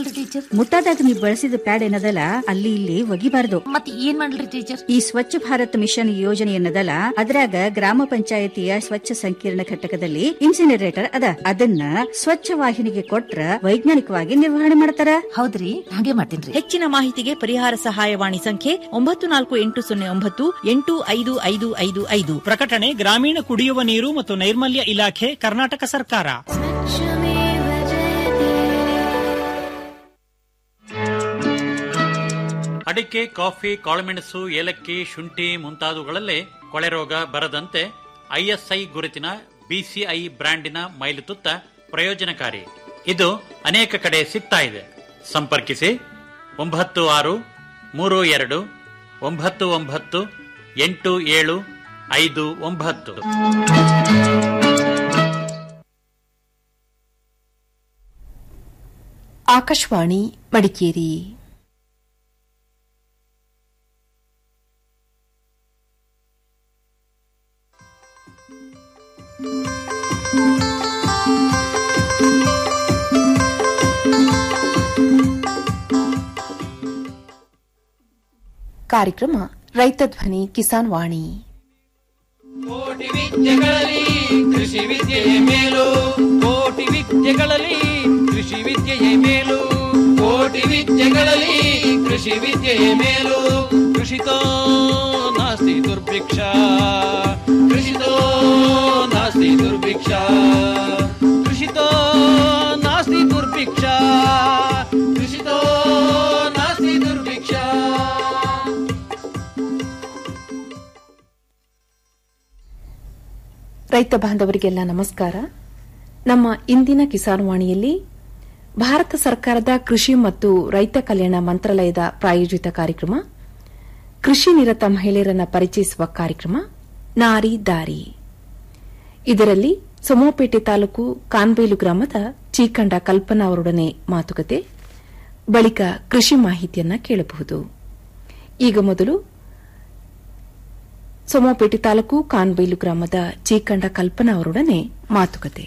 ಮಾಡ್ಲಿ ಟೀಚರ್ ಮುಟ್ಟಾದಾಗ ನೀವು ಬಳಸಿದ ಪ್ಯಾಡ್ ಏನದಲ್ಲ ಅಲ್ಲಿ ಇಲ್ಲಿ ಒಗಿಬಾರ್ದು ಮತ್ತೆ ಏನ್ ಮಾಡ್ಲಿ ಟೀಚರ್ ಈ ಸ್ವಚ್ಛ ಭಾರತ್ ಮಿಷನ್ ಯೋಜನೆ ಏನದಲ್ಲ ಅದ್ರಾಗ ಗ್ರಾಮ ಪಂಚಾಯತಿಯ ಸ್ವಚ್ಛ ಸಂಕೀರ್ಣ ಘಟಕದಲ್ಲಿ ಇನ್ಸಿನರೇಟರ್ ಅದ ಅದನ್ನ ಸ್ವಚ್ಛ ವಾಹಿನಿಗೆ ಕೊಟ್ರ ವೈಜ್ಞಾನಿಕವಾಗಿ ನಿರ್ವಹಣೆ ಮಾಡ್ತಾರ ಹೌದ್ರಿ ಹಾಗೆ ಮಾಡ್ತೀನ್ರಿ ಹೆಚ್ಚಿನ ಮಾಹಿತಿಗೆ ಪರಿಹಾರ ಸಹಾಯವಾಣಿ ಸಂಖ್ಯೆ ಒಂಬತ್ತು ನಾಲ್ಕು ಎಂಟು ಸೊನ್ನೆ ಒಂಬತ್ತು ಎಂಟು ಐದು ಐದು ಐದು ಐದು ಪ್ರಕಟಣೆ ಗ್ರಾಮೀಣ ಕುಡಿಯುವ ನೀರು ಮತ್ತು ನೈರ್ಮಲ್ಯ ಇಲಾಖೆ ಕರ್ನಾಟಕ ಸರ್ಕಾರ ಅಡಿಕೆ ಕಾಫಿ ಕಾಳುಮೆಣಸು ಏಲಕ್ಕಿ ಶುಂಠಿ ಮುಂತಾದವುಗಳಲ್ಲಿ ಕೊಳೆರೋಗ ಬರದಂತೆ ಐಎಸ್ಐ ಗುರುತಿನ ಬಿಸಿಐ ಬ್ರ್ಯಾಂಡಿನ ಮೈಲುತುತ್ತ ಪ್ರಯೋಜನಕಾರಿ ಇದು ಅನೇಕ ಕಡೆ ಸಿಗ್ತಾ ಇದೆ ಸಂಪರ್ಕಿಸಿ ಒಂಬತ್ತು ಆರು ಮೂರು ಎರಡು ಒಂಬತ್ತು ಒಂಬತ್ತು ಎಂಟು ಏಳು ಐದು ಒಂಬತ್ತು ಆಕಾಶವಾಣಿ ಮಡಿಕೇರಿ ಕಾರ್ಯಕ್ರಮ ರೈತ ಧ್ವನಿ ಕಿಸಾನ್ ವಾಣಿ ಕೋಟಿ ವಿದ್ಯೆಗಳಲ್ಲಿ ಕೃಷಿ ವಿದ್ಯೆಯೇ ಮೇಲು ಕೋಟಿ ವಿದ್ಯೆಗಳಲ್ಲಿ ಕೃಷಿ ವಿದ್ಯೆಯೇ ಮೇಲು ಕೋಟಿ ವಿದ್ಯೆಗಳಲ್ಲಿ ಕೃಷಿ ವಿದ್ಯೆಯೇ ಮೇಲು ಕೃಷಿತೋ ನಾಸ್ತಿ ದುರ್ಭಿಕ್ಷ ಕೃಷಿತೋ ನಾಸ್ತಿ ದುರ್ಭಿಕ್ಷ ಕೃಷಿತೋ ನಾಸ್ತಿ ದುರ್ಭಿಕ್ಷ ಕೃಷಿತೋ ನಾಸ್ತಿ ದುರ್ಭಿಕ್ಷ ರೈತ ಬಾಂಧವರಿಗೆಲ್ಲ ನಮಸ್ಕಾರ ನಮ್ಮ ಇಂದಿನ ಕಿಸಾನ್ ವಾಣಿಯಲ್ಲಿ ಭಾರತ ಸರ್ಕಾರದ ಕೃಷಿ ಮತ್ತು ರೈತ ಕಲ್ಯಾಣ ಮಂತ್ರಾಲಯದ ಪ್ರಾಯೋಜಿತ ಕಾರ್ಯಕ್ರಮ ಕೃಷಿ ನಿರತ ಮಹಿಳೆಯರನ್ನ ಪರಿಚಯಿಸುವ ಕಾರ್ಯಕ್ರಮ ನಾರಿ ದಾರಿ ಇದರಲ್ಲಿ ಸೋಮೋಪೇಟೆ ತಾಲೂಕು ಕಾನ್ಬೇಲು ಗ್ರಾಮದ ಚೀಕಂಡ ಕಲ್ಪನಾ ಅವರೊಡನೆ ಮಾತುಕತೆ ಬಳಿಕ ಕೃಷಿ ಮಾಹಿತಿಯನ್ನ ಕೇಳಬಹುದು ಈಗ ಮೊದಲು ಸೋಮಪೇಟೆ ತಾಲೂಕು ಕಾನ್ಬೈಲು ಗ್ರಾಮದ ಚೀಕಂಡ ಕಲ್ಪನಾ ಅವರೊಡನೆ ಮಾತುಕತೆ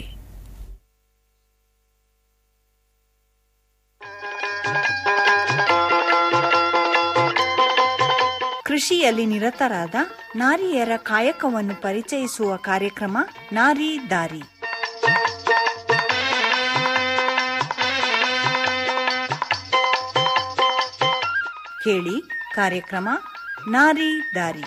ಕೃಷಿಯಲ್ಲಿ ನಿರತರಾದ ನಾರಿಯರ ಕಾಯಕವನ್ನು ಪರಿಚಯಿಸುವ ಕಾರ್ಯಕ್ರಮ ನಾರಿ ದಾರಿ ಕೇಳಿ ಕಾರ್ಯಕ್ರಮ ನಾರಿ ದಾರಿ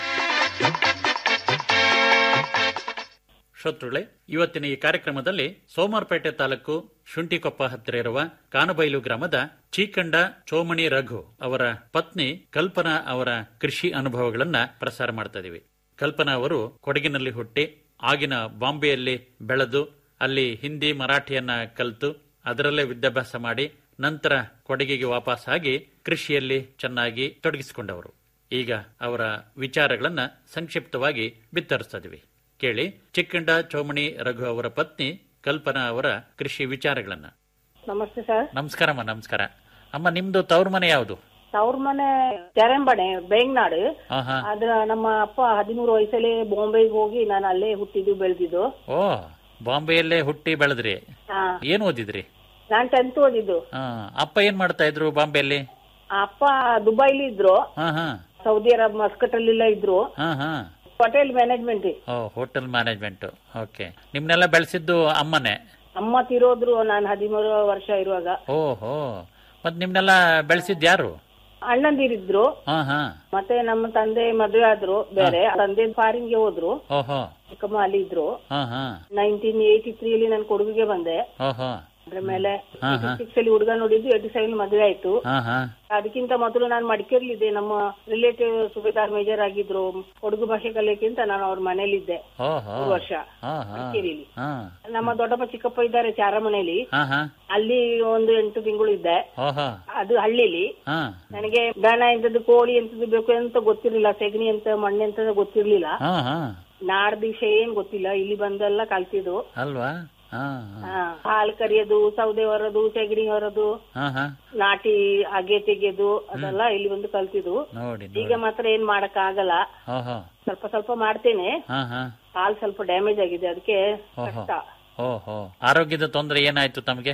ಶ್ರೋತೃಗಳೇ ಇವತ್ತಿನ ಈ ಕಾರ್ಯಕ್ರಮದಲ್ಲಿ ಸೋಮಾರ್ಪೇಟೆ ತಾಲೂಕು ಶುಂಠಿಕೊಪ್ಪ ಹತ್ತಿರ ಇರುವ ಕಾನಬೈಲು ಗ್ರಾಮದ ಚೀಕಂಡ ಚೋಮಣಿ ರಘು ಅವರ ಪತ್ನಿ ಕಲ್ಪನಾ ಅವರ ಕೃಷಿ ಅನುಭವಗಳನ್ನ ಪ್ರಸಾರ ಮಾಡ್ತಾ ಇದೀವಿ ಕಲ್ಪನಾ ಅವರು ಕೊಡಗಿನಲ್ಲಿ ಹುಟ್ಟಿ ಆಗಿನ ಬಾಂಬೆಯಲ್ಲಿ ಬೆಳೆದು ಅಲ್ಲಿ ಹಿಂದಿ ಮರಾಠಿಯನ್ನ ಕಲಿತು ಅದರಲ್ಲೇ ವಿದ್ಯಾಭ್ಯಾಸ ಮಾಡಿ ನಂತರ ಕೊಡಗಿಗೆ ವಾಪಸ್ ಆಗಿ ಕೃಷಿಯಲ್ಲಿ ಚೆನ್ನಾಗಿ ತೊಡಗಿಸಿಕೊಂಡವರು ಈಗ ಅವರ ವಿಚಾರಗಳನ್ನ ಸಂಕ್ಷಿಪ್ತವಾಗಿ ಬಿತ್ತರಿಸ್ತಾ ಇದೀವಿ ಕೇಳಿ ಚಿಕ್ಕಂಡ ಚೌಮಣಿ ರಘು ಅವರ ಪತ್ನಿ ಕಲ್ಪನಾ ಅವರ ಕೃಷಿ ವಿಚಾರಗಳನ್ನ ನಮಸ್ತೆ ಸರ್ ನಮಸ್ಕಾರಮ್ಮ ನಮಸ್ಕಾರ ಅಮ್ಮ ನಿಮ್ದು ತವ್ರ ಮನೆ ಯಾವುದು ತವ್ರ ಮನೆ ತೆರೆಂಬಣೆ ಬೇಂಗ್ನಾಡು ಆಹಾ ಆದ್ರ ನಮ್ಮ ಅಪ್ಪ ಹದಿಮೂರು ವಯಸ್ಸಲ್ಲಿ ಬಾಂಬೆಗೆ ಹೋಗಿ ನಾನು ಅಲ್ಲೇ ಹುಟ್ಟಿದ್ದು ಬೆಳೆದಿದ್ದು ಓ ಬಾಂಬೆಯಲ್ಲೇ ಹುಟ್ಟಿ ಬೆಳೆದ್ರಿ ಹಾ ಏನ್ ಓದಿದ್ರಿ ನಾನ್ ಟೆಂತ್ ಓದಿದ್ದು ಹಾ ಅಪ್ಪ ಏನ್ ಮಾಡ್ತಾ ಇದ್ರು ಬಾಂಬೆಯಲ್ಲಿ ಆ ಅಪ್ಪ ದುಬೈಲಿ ಇದ್ರು ಹಾ ಹಾ ಸೌದಿ ಅರಬ್ ಮಸ್ಕಟ್ ಅಲ್ಲೆಲ್ಲ ಇದ್ರು ಹಾ ಹಾ hotel management oh hotel management okay ನಿಮ್ನೆಲ್ಲ ಬೆಳೆಸಿದ್ದು ಅಮ್ಮನೇ ಅಮ್ಮ ತೀರೋದ್ರು ನಾನು ಹದಿಮೂರು ವರ್ಷ ಇರುವಾಗ ಓಹೋ ಮತ್ ನಿಮ್ನೆಲ್ಲ ಬೆಳೆಸಿದ್ ಯಾರು ಅಣ್ಣಂದಿರಿದ್ರು ಹಾ ಹಾ ಮತ್ತೆ ನಮ್ಮ ತಂದೆ ಮದುವೆ ಆದ್ರು ಬೇರೆ ತಂದೆ ಫಾರಿನ್ಗೆ ಹೋದ್ರು ಓಹೋ ಚಿಕ್ಕಮ್ಮ ಅಲ್ಲಿ ಇದ್ರು ಹಾ ಹಾ ನೈನ್ಟೀನ್ ಏಯ್ಟಿ ತ್ರೀ ಅಲ್ಲಿ ನಾನು ಕೊಡಗಿಗೆ ಬಂದೆ ಓಹೋ ಅದ್ರ ಮೇಲೆ ಹಾ ಹಾ ಸಿಕ್ಸ್ ಅಲ್ಲಿ ಹುಡುಗ ನೋಡಿದ್ದು ಏಯ್ಟಿ ಸೆವೆನ್ ಮದುವೆ ಆಯ್ತು ಹಾ ಹಾ ಅದಕ್ಕಿಂತ ಮೊದಲು ನಾನು ಮಡಿಕೇರಿಲಿದ್ದೆ ನಮ್ಮ ರಿಲೇಟಿವ್ ಸುಬೇದಾರ್ ಮೇಜರ್ ಆಗಿದ್ರು ಕೊಡಗು ಭಾಷೆ ಕಲಿಯಕ್ಕಿಂತ ನಾನು ಅವ್ರ ಮನೇಲಿದ್ದೆ ಓಹೋ ಮೂರು ವರ್ಷ ಹಾ ಹಾ ಮಡಿಕೇರಿಲಿ ಹಾ ನಮ್ಮ ದೊಡ್ಡಪ್ಪ ಚಿಕ್ಕಪ್ಪ ಇದ್ದಾರೆ ಚಾರಮನೆಯಲ್ಲಿ ಹಾ ಹಾ ಅಲ್ಲಿ ಒಂದು ಎಂಟು ತಿಂಗಳು ಇದ್ದೆ ಓಹೋ ಅದು ಹಳ್ಳಿಲಿ ಹಾ ನನಗೆ ದನ ಎಂತದ್ದು ಕೋಳಿ ಎಂತದ್ದು ಬೇಕು ಅಂತ ಗೊತ್ತಿರ್ಲಿಲ್ಲ ಸೆಗಣಿ ಅಂತ ಮಣ್ಣು ಅಂತ ಗೊತ್ತಿರ್ಲಿಲ್ಲ ಹಾ ಹಾ ನಾಡ್ ದಿವಸ ಏನ್ ಗೊತ್ತಿಲ್ಲ ಇಲ್ಲಿ ಬಂದೆಲ್ಲ ಕಲ್ತಿದ್ದು ಅಲ್ವಾ ಹಾ ಹಾ, ಹಾಲ್ ಕರಿಯೋದು ಸೌದೆ ಹೊರದು ಸೆಗಣಿ ಹೊರದು ಹಾ ಹಾ ನಾಟಿ ಅಗೆ ತೆಗೆಯೋದು ಅದೆಲ್ಲ ಇಲ್ಲಿ ಬಂದು ಕಲ್ತಿದ್ದು ನೋಡಿ ಈಗ ಮಾತ್ರ ಏನ್ ಮಾಡಕ್ ಆಗಲ್ಲ ಓಹೋ ಸ್ವಲ್ಪ ಸ್ವಲ್ಪ ಮಾಡ್ತೇನೆ ಹಾ ಹಾ ಕಾಲ್ ಸ್ವಲ್ಪ ಡ್ಯಾಮೇಜ್ ಆಗಿದೆ ಅದಕ್ಕೆ ಓಹೋ ಕಷ್ಟ ಓಹೋ ಆರೋಗ್ಯದ ತೊಂದರೆ ಏನಾಯ್ತು ತಮಗೆ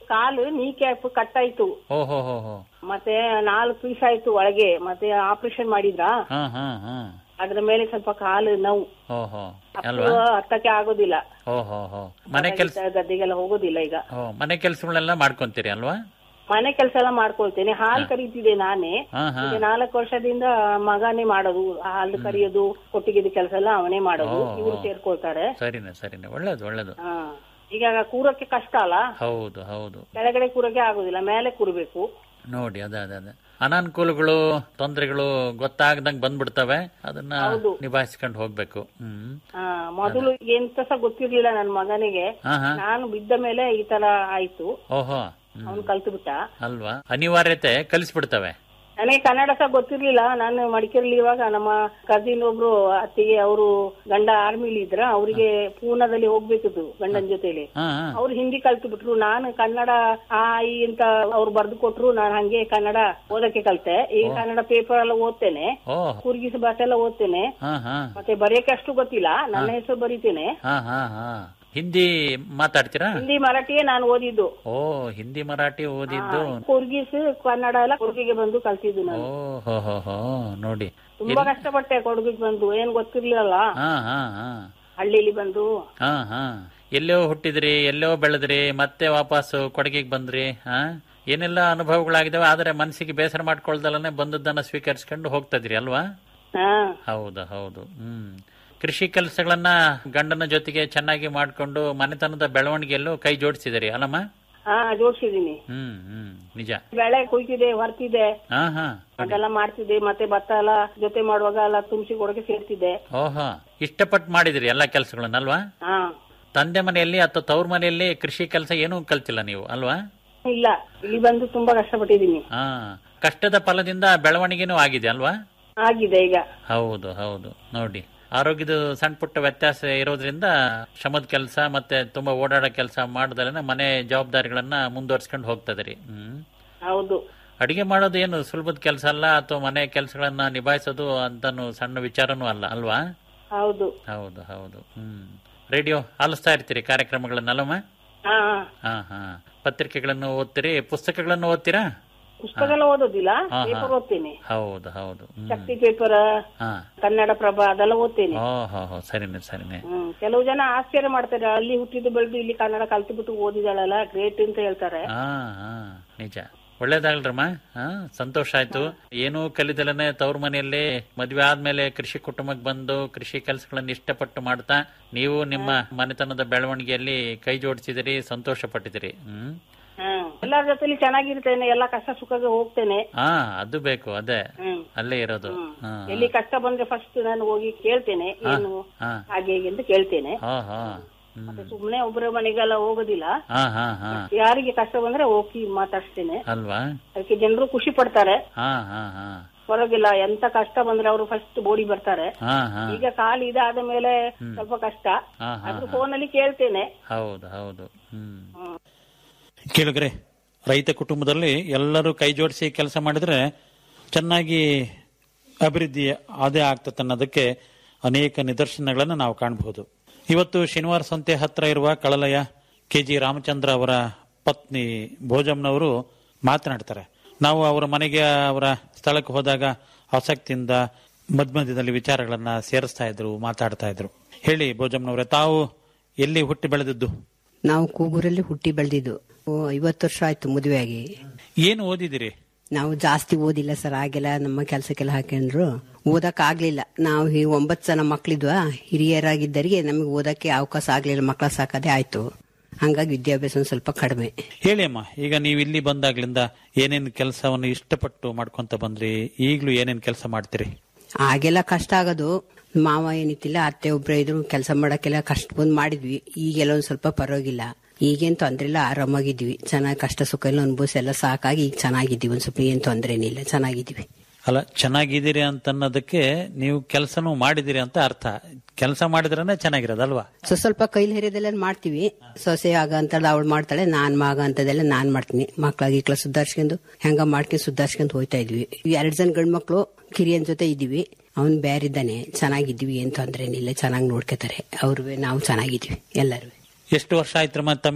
ಕಾಲು ನೀ ಕ್ಯಾಪ್ ಕಟ್ ಆಯ್ತು ಓ ಹೋ ಹೋ ಹೋ ಮತ್ತೆ ನಾಲ್ಕು ಪೀಸ್ ಆಯ್ತು ಒಳಗೆ ಮತ್ತೆ ಆಪರೇಷನ್ ಮಾಡಿದ್ರಾ ಹಾ ಹಾ ಹಾ ಅದ್ರ ಮೇಲೆ ಸ್ವಲ್ಪ ಕಾಲು ನೋವು ಓ ಹೋ ಅಷ್ಟು ಅಲ್ವಾ ಹತ್ತಕ್ಕೆ ಆಗೋದಿಲ್ಲ ಓ ಹೋ ಹೋ ಮನೆ ಕೆಲ್ಸ ರೈತ ಗದ್ದೆಗೆಲ್ಲ ಹೋಗೋದಿಲ್ಲ ಈಗ ಓ ಮನೆ ಕೆಲ್ಸಗಳೆಲ್ಲ ಮಾಡ್ಕೊಂತೀರಿ ಅಲ್ವಾ ಮನೆ ಕೆಲಸ ಎಲ್ಲ ಮಾಡ್ಕೊಳ್ತೇನೆ ಹಾಲು ಕರೀತಿದ್ದೆ ನಾನೇ ಹಾ ಹಾ ಈಗ ನಾಲ್ಕು ವರ್ಷದಿಂದ ಮಗನೇ ಮಾಡೋದು ಹಾಲು ಕರಿಯೋದು ಕೊಟ್ಟಿಗೆ ಕೆಲಸ ಎಲ್ಲ ಅವನೇ ಮಾಡೋದು ಓ, ಇವ್ರು ಓ. ಸೇರ್ಕೊಳ್ತಾರೆ ಸರಿನೆ ಸರಿನೆ ಒಳ್ಳೇದು ಒಳ್ಳೇದು ಹಾ ಈಗ ಕೂರಕ್ಕೆ ಕಷ್ಟ ಅಲ್ಲ ಹೌದು ಹೌದು ಕೆಳಗಡೆ ಕೂರಕ್ಕೆ ಆಗುದಿಲ್ಲ ಮೇಲೆ ಕೂರ್ಬೇಕು ನೋಡಿ ಅದೇ ಅದೇ ಅದೇ ಅನಾನುಕೂಲಗಳು ತೊಂದರೆಗಳು ಗೊತ್ತಾಗದಂಗ್ ಬಂದ್ಬಿಡ್ತವೆ ಅದನ್ನ ಹೌದು. ನಿಭಾಯಿಸ್ಕೊಂಡು ಹೋಗ್ಬೇಕು ಹ್ಮ್ ಆ, ಮೊದಲು ಎಂತ ಸಹ ಗೊತ್ತಿರ್ಲಿಲ್ಲ ನನ್ ಮಗನಿಗೆ ಹಾ ಹಾ ನಾನು ಬಿದ್ದ ಮೇಲೆ ಈ ತರ ಆಯ್ತು ಓಹೋ ಹ್ಮ್. ಅವನು ಕಲ್ತು ಬಿಟ್ಟ ಅಲ್ವಾ ಅನಿವಾರ್ಯತೆ ಕಲಿಸ್ಬಿಡ್ತವೆ ನನಗೆ ಕನ್ನಡ ಸಹ ಗೊತ್ತಿರ್ಲಿಲ್ಲ ನಾನು ಮಡಿಕೇರಿಲಿ ಇರುವಾಗ ನಮ್ಮ ಕಸಿನ್ ಒಬ್ರು ಅತ್ತಿಗೆ ಅವರು ಗಂಡ ಆರ್ಮಿಲಿ ಇದ್ರ ಅವರಿಗೆ ಪೂನಾದಲ್ಲಿ ಹೋಗ್ಬೇಕಿತ್ತು ಗಂಡನ ಜೊತೆಲಿ ಹಾ ಹಾ ಅವ್ರು ಹಿಂದಿ ಕಲ್ತು ಬಿಟ್ರು ನಾನು ಕನ್ನಡ ಆ ಈ ಅಂತ ಅವ್ರು ಬರ್ದು ಕೊಟ್ರು ನಾನು ಹಂಗೆ ಕನ್ನಡ ಓದಕ್ಕೆ ಕಲ್ತೆ ಈಗ ಕನ್ನಡ ಪೇಪರ್ ಎಲ್ಲ ಓದ್ತೇನೆ ಓ ಕೂರ್ಗಿಸ್ ಭಾಷೆ ಎಲ್ಲ ಓದ್ತೇನೆ ಹಾ ಹಾ ಮತ್ತೆ ಬರೆಯಕ್ಕೆ ಅಷ್ಟು ಗೊತ್ತಿಲ್ಲ ನನ್ನ ಹೆಸರು ಬರೀತೇನೆ ಹಾ ಹಾ ಹಾ ಹಿಂದಿ ಮಾತಾಡ್ತೀರಾ ಹಿಂದಿ ಮರಾಠಿಯೇ ನಾನು ಓದಿದ್ದು ಓ ಹಿಂದಿ ಮರಾಠಿ ಓದಿದ್ದು ಕೂರ್ಗಿಸ್ ಕನ್ನಡ ಎಲ್ಲ ಕೊಡಗಿಗೆ ಬಂದು ಕಲ್ತಿದ್ದು ಓ ನಾನು ಹೋ ಹೋ ಹೋ ನೋಡಿ ತುಂಬಾ ಕಷ್ಟಪಟ್ಟೆ ಕೊಡಗಿಗೆ ಬಂದು ಏನ್ ಗೊತ್ತಿರ್ಲಿಲ್ಲ ಹಾ ಹಾ ಹಾ ಹಳ್ಳಿಲಿ ಬಂದು ಹಾ ಹಾ ಎಲ್ಲೋ ಹುಟ್ಟಿದ್ರಿ ಎಲ್ಲೋ ಬೆಳೆದ್ರಿ ಮತ್ತೆ ವಾಪಸ್ಸು ಕೊಡಗಿಗೆ ಬಂದ್ರಿ ಹಾ ಏನೆಲ್ಲ ಅನುಭವಗಳಾಗಿದಾವೆ ಆದ್ರೆ ಮನಸ್ಸಿಗೆ ಬೇಸರ ಮಾಡ್ಕೊಳ್ದಲ್ಲೇ ಬಂದದ್ದನ್ನ ಸ್ವೀಕರಿಸ್ಕೊಂಡು ಹೋಗ್ತಾ ಇದ್ರಿ ಅಲ್ವಾ ಹಾ ಹೌದು ಹೌದು ಹ್ಮ್ ಕೃಷಿ ಕೆಲಸಗಳನ್ನ ಗಂಡನ ಜೊತೆಗೆ ಚೆನ್ನಾಗಿ ಮಾಡ್ಕೊಂಡು ಮನೆತನದ ಬೆಳವಣಿಗೆಯಲ್ಲೂ ಕೈ ಜೋಡಿಸಿದಿರಿ ಅಲ್ಲಮ್ಮ ಹಾ ಜೋಡ್ಸಿದೀನಿ ಹ್ಮ್ ಹ್ಮ್ ನಿಜ ಬೆಳೆ ಕುಯ್ತಿದೆ ಹೊರ್ತಿದೆ ಹಾ ಹಾ ಅದೆಲ್ಲ ಮಾಡ್ತಿದ್ದೆ ಮತ್ತೆ ಭತ್ತ ಎಲ್ಲ ಜೊತೆ ಮಾಡುವಾಗ ಎಲ್ಲ ತುಂಬಿಸಿ ಕೊಡಕ್ಕೆ ಸೇರ್ತಿದ್ದೆ ಓಹೋ ಇಷ್ಟಪಟ್ಟು ಮಾಡಿದಿರಿ ಎಲ್ಲ ಕೆಲಸಗಳನ್ನಲ್ವಾ ಹಾ ತಂದೆ ಮನೆಯಲ್ಲಿ ಅಥವಾ ತವ್ರ ಮನೆಯಲ್ಲಿ ಕೃಷಿ ಕೆಲಸ ಏನೂ ಕಲ್ತಿಲ್ಲ ನೀವು ಅಲ್ವಾ ಇಲ್ಲ ಇಲ್ಲಿ ಬಂದು ತುಂಬಾ ಕಷ್ಟಪಟ್ಟಿದೀನಿ ಹಾ ಕಷ್ಟದ ಫಲದಿಂದ ಬೆಳವಣಿಗೆನೂ ಆಗಿದೆ ಅಲ್ವಾ ಆಗಿದೆ ಈಗ ಹೌದು ಹೌದು ನೋಡಿ ಆರೋಗ್ಯದ ಸಣ್ಣ ಪುಟ್ಟ ವ್ಯತ್ಯಾಸ ಇರೋದ್ರಿಂದ ಶ್ರಮದ ಕೆಲಸ ಮತ್ತೆ ತುಂಬಾ ಓಡಾಡೋ ಕೆಲಸ ಮಾಡ್ದಲೇ ಮನೆ ಜವಾಬ್ದಾರಿಗಳನ್ನ ಮುಂದುವರ್ಸ್ಕೊಂಡು ಹೋಗ್ತದ್ರಿ ಹ್ಮ್ ಹೌದು ಅಡಿಗೆ ಮಾಡೋದು ಏನು ಸುಲಭದ ಕೆಲಸ ಅಲ್ಲ ಅಥವಾ ಮನೆ ಕೆಲಸಗಳನ್ನ ನಿಭಾಯಿಸೋದು ಅಂತಾನು ಸಣ್ಣ ವಿಚಾರನೂ ಅಲ್ಲ ಅಲ್ವಾ ಹೌದು ಹೌದು ಹೌದು ಹ್ಮ್ ರೇಡಿಯೋ ಆಲಿಸ್ತಾ ಇರ್ತೀರಿ ಕಾರ್ಯಕ್ರಮಗಳನ್ನಲ್ಲಮ್ಮ ಹಾ ಹಾ ಹಾ ಪತ್ರಿಕೆಗಳನ್ನು ಓದ್ತೀರಿ ಪುಸ್ತಕಗಳನ್ನು ಓದ್ತೀರಾ ಪುಸ್ತಕ ಎಲ್ಲ ಓದೋದಿಲ್ಲ ಹಾ, ಹಾ. ಪೇಪರ್ ಓದ್ತೇನೆ ಹೌದು ಹೌದು ಹ್ಮ್ ಶಕ್ತಿ ಪೇಪರ್ ಹಾ ಕನ್ನಡ ಪ್ರಭ ಅದೆಲ್ಲ ಓದ್ತೇನೆ ಓ ಹೋ ಹೋ ಸರಿನೆ ಸರಿನೆ ಹ್ಮ್ ಕೆಲವು ಜನ ಆಶ್ಚರ್ಯ ಮಾಡ್ತಾರೆ ಅಲ್ಲಿ ಹುಟ್ಟಿದ್ದು ಬೆಳೆದು ಇಲ್ಲಿ ಕನ್ನಡ ಕಲ್ತು ಬಿಟ್ಟು ಓದಿದಾಳಲ್ಲ ಗ್ರೇಟ್ ಅಂತ ಹೇಳ್ತಾರೆ ಹಾ ಹಾ ನಿಜ ಒಳ್ಳೇದಾಗಲ್ರಮ್ಮ ಹಾ ಸಂತೋಷ ಆಯ್ತು ಏನೂ ಕಲಿದಲನೆ ತವ್ರ ಮನೆಯಲ್ಲಿ ಮದ್ವೆ ಆದ್ಮೇಲೆ ಕೃಷಿ ಕುಟುಂಬಕ್ಕೆ ಬಂದು ಕೃಷಿ ಕೆಲಸಗಳನ್ನ ಇಷ್ಟಪಟ್ಟು ಮಾಡ್ತಾ ನೀವು ನಿಮ್ಮ ಮನೆತನದ ಬೆಳವಣಿಗೆಯಲ್ಲಿ ಕೈ ಜೋಡಿಸಿದಿರಿ ಸಂತೋಷ ಪಟ್ಟಿದಿರಿ ಹ್ಮ್ ಹ್ಮ್ ಎಲ್ಲರ ಜೊತೆಲಿ ಚೆನ್ನಾಗಿರ್ತೇನೆ ಎಲ್ಲ ಕಷ್ಟ ಸುಖಗೆ ಹೋಗ್ತೇನೆ ಹಾ ಅದು ಬೇಕು ಅದೇ ಹ್ಮ್ ಅಲ್ಲೇ ಇರೋದು ಹಾ ಎಲ್ಲಿ ಕಷ್ಟ ಬಂದ್ರೆ ಫಸ್ಟ್ ನಾನು ಹೋಗಿ ಕೇಳ್ತೇನೆ ಏನು ಹಾ ಹಾಗೆ ಹೀಗೆ ಅಂತ ಕೇಳ್ತೇನೆ ಹಾ ಹಾ ಹ್ಮ್ ಮತ್ತೆ ಸುಮ್ನೆ ಒಬ್ಬರ ಮನೆಗೆಲ್ಲ ಹೋಗೋದಿಲ್ಲ ಹಾ ಹಾ ಹಾ ಯಾರಿಗೆ ಕಷ್ಟ ಬಂದ್ರೆ ಹೋಗಿ ಮಾತಾಡ್ಸ್ತೇನೆ ಅಲ್ವಾ ಅದಕ್ಕೆ ಜನರು ಖುಷಿ ಪಡ್ತಾರೆ ಹಾ ಹಾ ಹಾ ಪರವಾಗಿಲ್ಲ ಎಂತ ಕಷ್ಟ ಬಂದ್ರೆ ಅವರು ಫಸ್ಟ್ ಬೋಡಿ ಬರ್ತಾರೆ ಹಾ ಹಾ ಈಗ ಕಾಲು ಇದಾದ ಮೇಲೆ ಸ್ವಲ್ಪ ಕಷ್ಟ ಹಾ ಹಾ ಅದ್ರ ಫೋನಲ್ಲಿ ಕೇಳ್ತೇನೆ ಹೌದು ಹೌದು ಹ್ಮ್ ಹ್ಮ್. ಕೇಳಿದ್ರೆ ರೈತ ಕುಟುಂಬದಲ್ಲಿ ಎಲ್ಲರೂ ಕೈ ಜೋಡಿಸಿ ಕೆಲಸ ಮಾಡಿದ್ರೆ ಚೆನ್ನಾಗಿ ಅಭಿವೃದ್ಧಿ ಅದೇ ಆಗ್ತದೆ ಅನ್ನೋದಕ್ಕೆ ಅನೇಕ ನಿದರ್ಶನಗಳನ್ನು ನಾವು ಕಾಣಬಹುದು ಇವತ್ತು ಶನಿವಾರ ಸಂತೆ ಹತ್ರ ಇರುವ ಕಳಲಯ ಕೆ ಜಿ ರಾಮಚಂದ್ರ ಅವರ ಪತ್ನಿ ಭೋಜಮ್ನವರು ಮಾತನಾಡ್ತಾರೆ ನಾವು ಅವರ ಮನೆಗೆ ಅವರ ಸ್ಥಳಕ್ಕೆ ಹೋದಾಗ ಆಸಕ್ತಿಯಿಂದ ಮಧ್ಯ ಮಧ್ಯದಲ್ಲಿ ವಿಚಾರಗಳನ್ನ ಸೇರಿಸ್ತಾ ಇದ್ರು ಮಾತಾಡ್ತಾ ಇದ್ರು ಹೇಳಿ ಭೋಜಮ್ನವರೇ ತಾವು ಎಲ್ಲಿ ಹುಟ್ಟಿ ಬೆಳೆದದ್ದು ನಾವು ಕೂಗೂರಲ್ಲಿ ಹುಟ್ಟಿ ಬೆಳೆದಿದ್ದು ಐವತ್ತು ವರ್ಷ ಆಯ್ತು ಮದುವೆಯಾಗಿ ಏನು ಓದಿದಿರಿ ನಾವು ಜಾಸ್ತಿ ಓದಿಲ್ಲ ಸರ್ ಆಗೆಲ್ಲ ನಮ್ಮ ಕೆಲಸಕ್ಕೆಲ್ಲ ಹಾಕೊಂಡ್ರು ಓದಕ್ ಆಗ್ಲಿಲ್ಲ ನಾವು ಈ ಒಂಬತ್ತು ಜನ ಮಕ್ಳಿದ್ವಾ ಹಿರಿಯರಾಗಿದ್ದರಿಗೆ ನಮಗೆ ಓದಕ್ಕೆ ಅವಕಾಶ ಆಗ್ಲಿಲ್ಲ ಮಕ್ಕಳ ಸಾಕದೇ ಆಯ್ತು ಹಂಗಾಗಿ ವಿದ್ಯಾಭ್ಯಾಸ ಒಂದ್ ಸ್ವಲ್ಪ ಕಡಿಮೆ ಹೇಳಿ ಅಮ್ಮ ಈಗ ನೀವು ಇಲ್ಲಿ ಬಂದಾಗ್ಲಿಂದ ಏನೇನ್ ಕೆಲಸವನ್ನು ಇಷ್ಟಪಟ್ಟು ಮಾಡ್ಕೊಂತ ಬಂದ್ರಿ ಈಗ್ಲೂ ಏನೇನ್ ಕೆಲಸ ಮಾಡ್ತೀರಿ ಆಗೆಲ್ಲ ಕಷ್ಟ ಆಗೋದು ಮಾವ ಏನಿತ್ತಿಲ್ಲ ಅತ್ತೆ ಒಬ್ರು ಇದ್ರು ಕೆಲಸ ಮಾಡಕ್ಕೆಲ್ಲ ಕಷ್ಟ ಬಂದ್ ಮಾಡಿದ್ವಿ ಈಗೆಲ್ಲ ಒಂದ್ ಸ್ವಲ್ಪ ಪರವಾಗಿಲ್ಲ ಈಗೇನ್ ತೊಂದ್ರೆ ಇಲ್ಲ ಆರಾಮಾಗಿದ್ವಿ ಚೆನ್ನಾಗಿ ಕಷ್ಟ ಸುಖ ಎಲ್ಲ ಅನುಭವಿಸಿ ಎಲ್ಲ ಸಾಕಾಗಿ ಈಗ ಚೆನ್ನಾಗಿದ್ದೀವಿ ಒಂದ್ ಸ್ವಲ್ಪ ಏನ್ ತೊಂದ್ರೆ ಏನಿಲ್ಲ ಚೆನ್ನಾಗಿದ್ದೀವಿ ಅಲ್ಲ ಚೆನ್ನಾಗಿದ್ದೀರಿ ಅಂತ ಅನ್ನೋದಕ್ಕೆ ನೀವು ಕೆಲಸನೂ ಮಾಡಿದಿರಿ ಅಂತ ಅರ್ಥ ಕೆಲಸ ಮಾಡಿದ್ರೇನೆ ಚೆನ್ನಾಗಿರೋದಲ್ವಾ ಸೊ ಸ್ವಲ್ಪ ಕೈಲಿ ಹಿರಿಯದೆಲ್ಲ ಮಾಡ್ತೀವಿ ಸೊಸೆ ಆಗ ಅಂತಲ್ಲ ಅವಳು ಮಾಡ್ತಾಳೆ ನಾನ್ ಮಗ ಅಂತದೆಲ್ಲ ನಾನ್ ಮಾಡ್ತೀನಿ ಮಕ್ಳಾಗಿ ಇಕ್ಳ ಸುಧಾರಿಸ್ಕೊಂಡು ಹೆಂಗ ಮಾಡ್ಕೊಂಡು ಸುಧಾರಿಸ್ಕೊಂಡು ಹೋಯ್ತಾ ಇದ್ವಿ ಎರಡ್ ಜನ ಗಂಡ್ ಮಕ್ಳು ಕಿರಿಯನ್ ಜೊತೆ ಇದೀವಿ ಅವ್ನ್ ಬೇರಿದ್ದಾನೆ ಚೆನ್ನಾಗಿದ್ವಿ ಏನ್ ತೊಂದ್ರೆ ಏನಿಲ್ಲ ಚೆನ್ನಾಗಿ ನೋಡ್ಕೊತಾರೆ ಅವ್ರು ನಾವು ಚೆನ್ನಾಗಿದ್ವಿ ಎಲ್ಲರೂ ಎಷ್ಟು ವರ್ಷ ಆಯ್ತ್ರಮ್ಮ ತಮಗೆ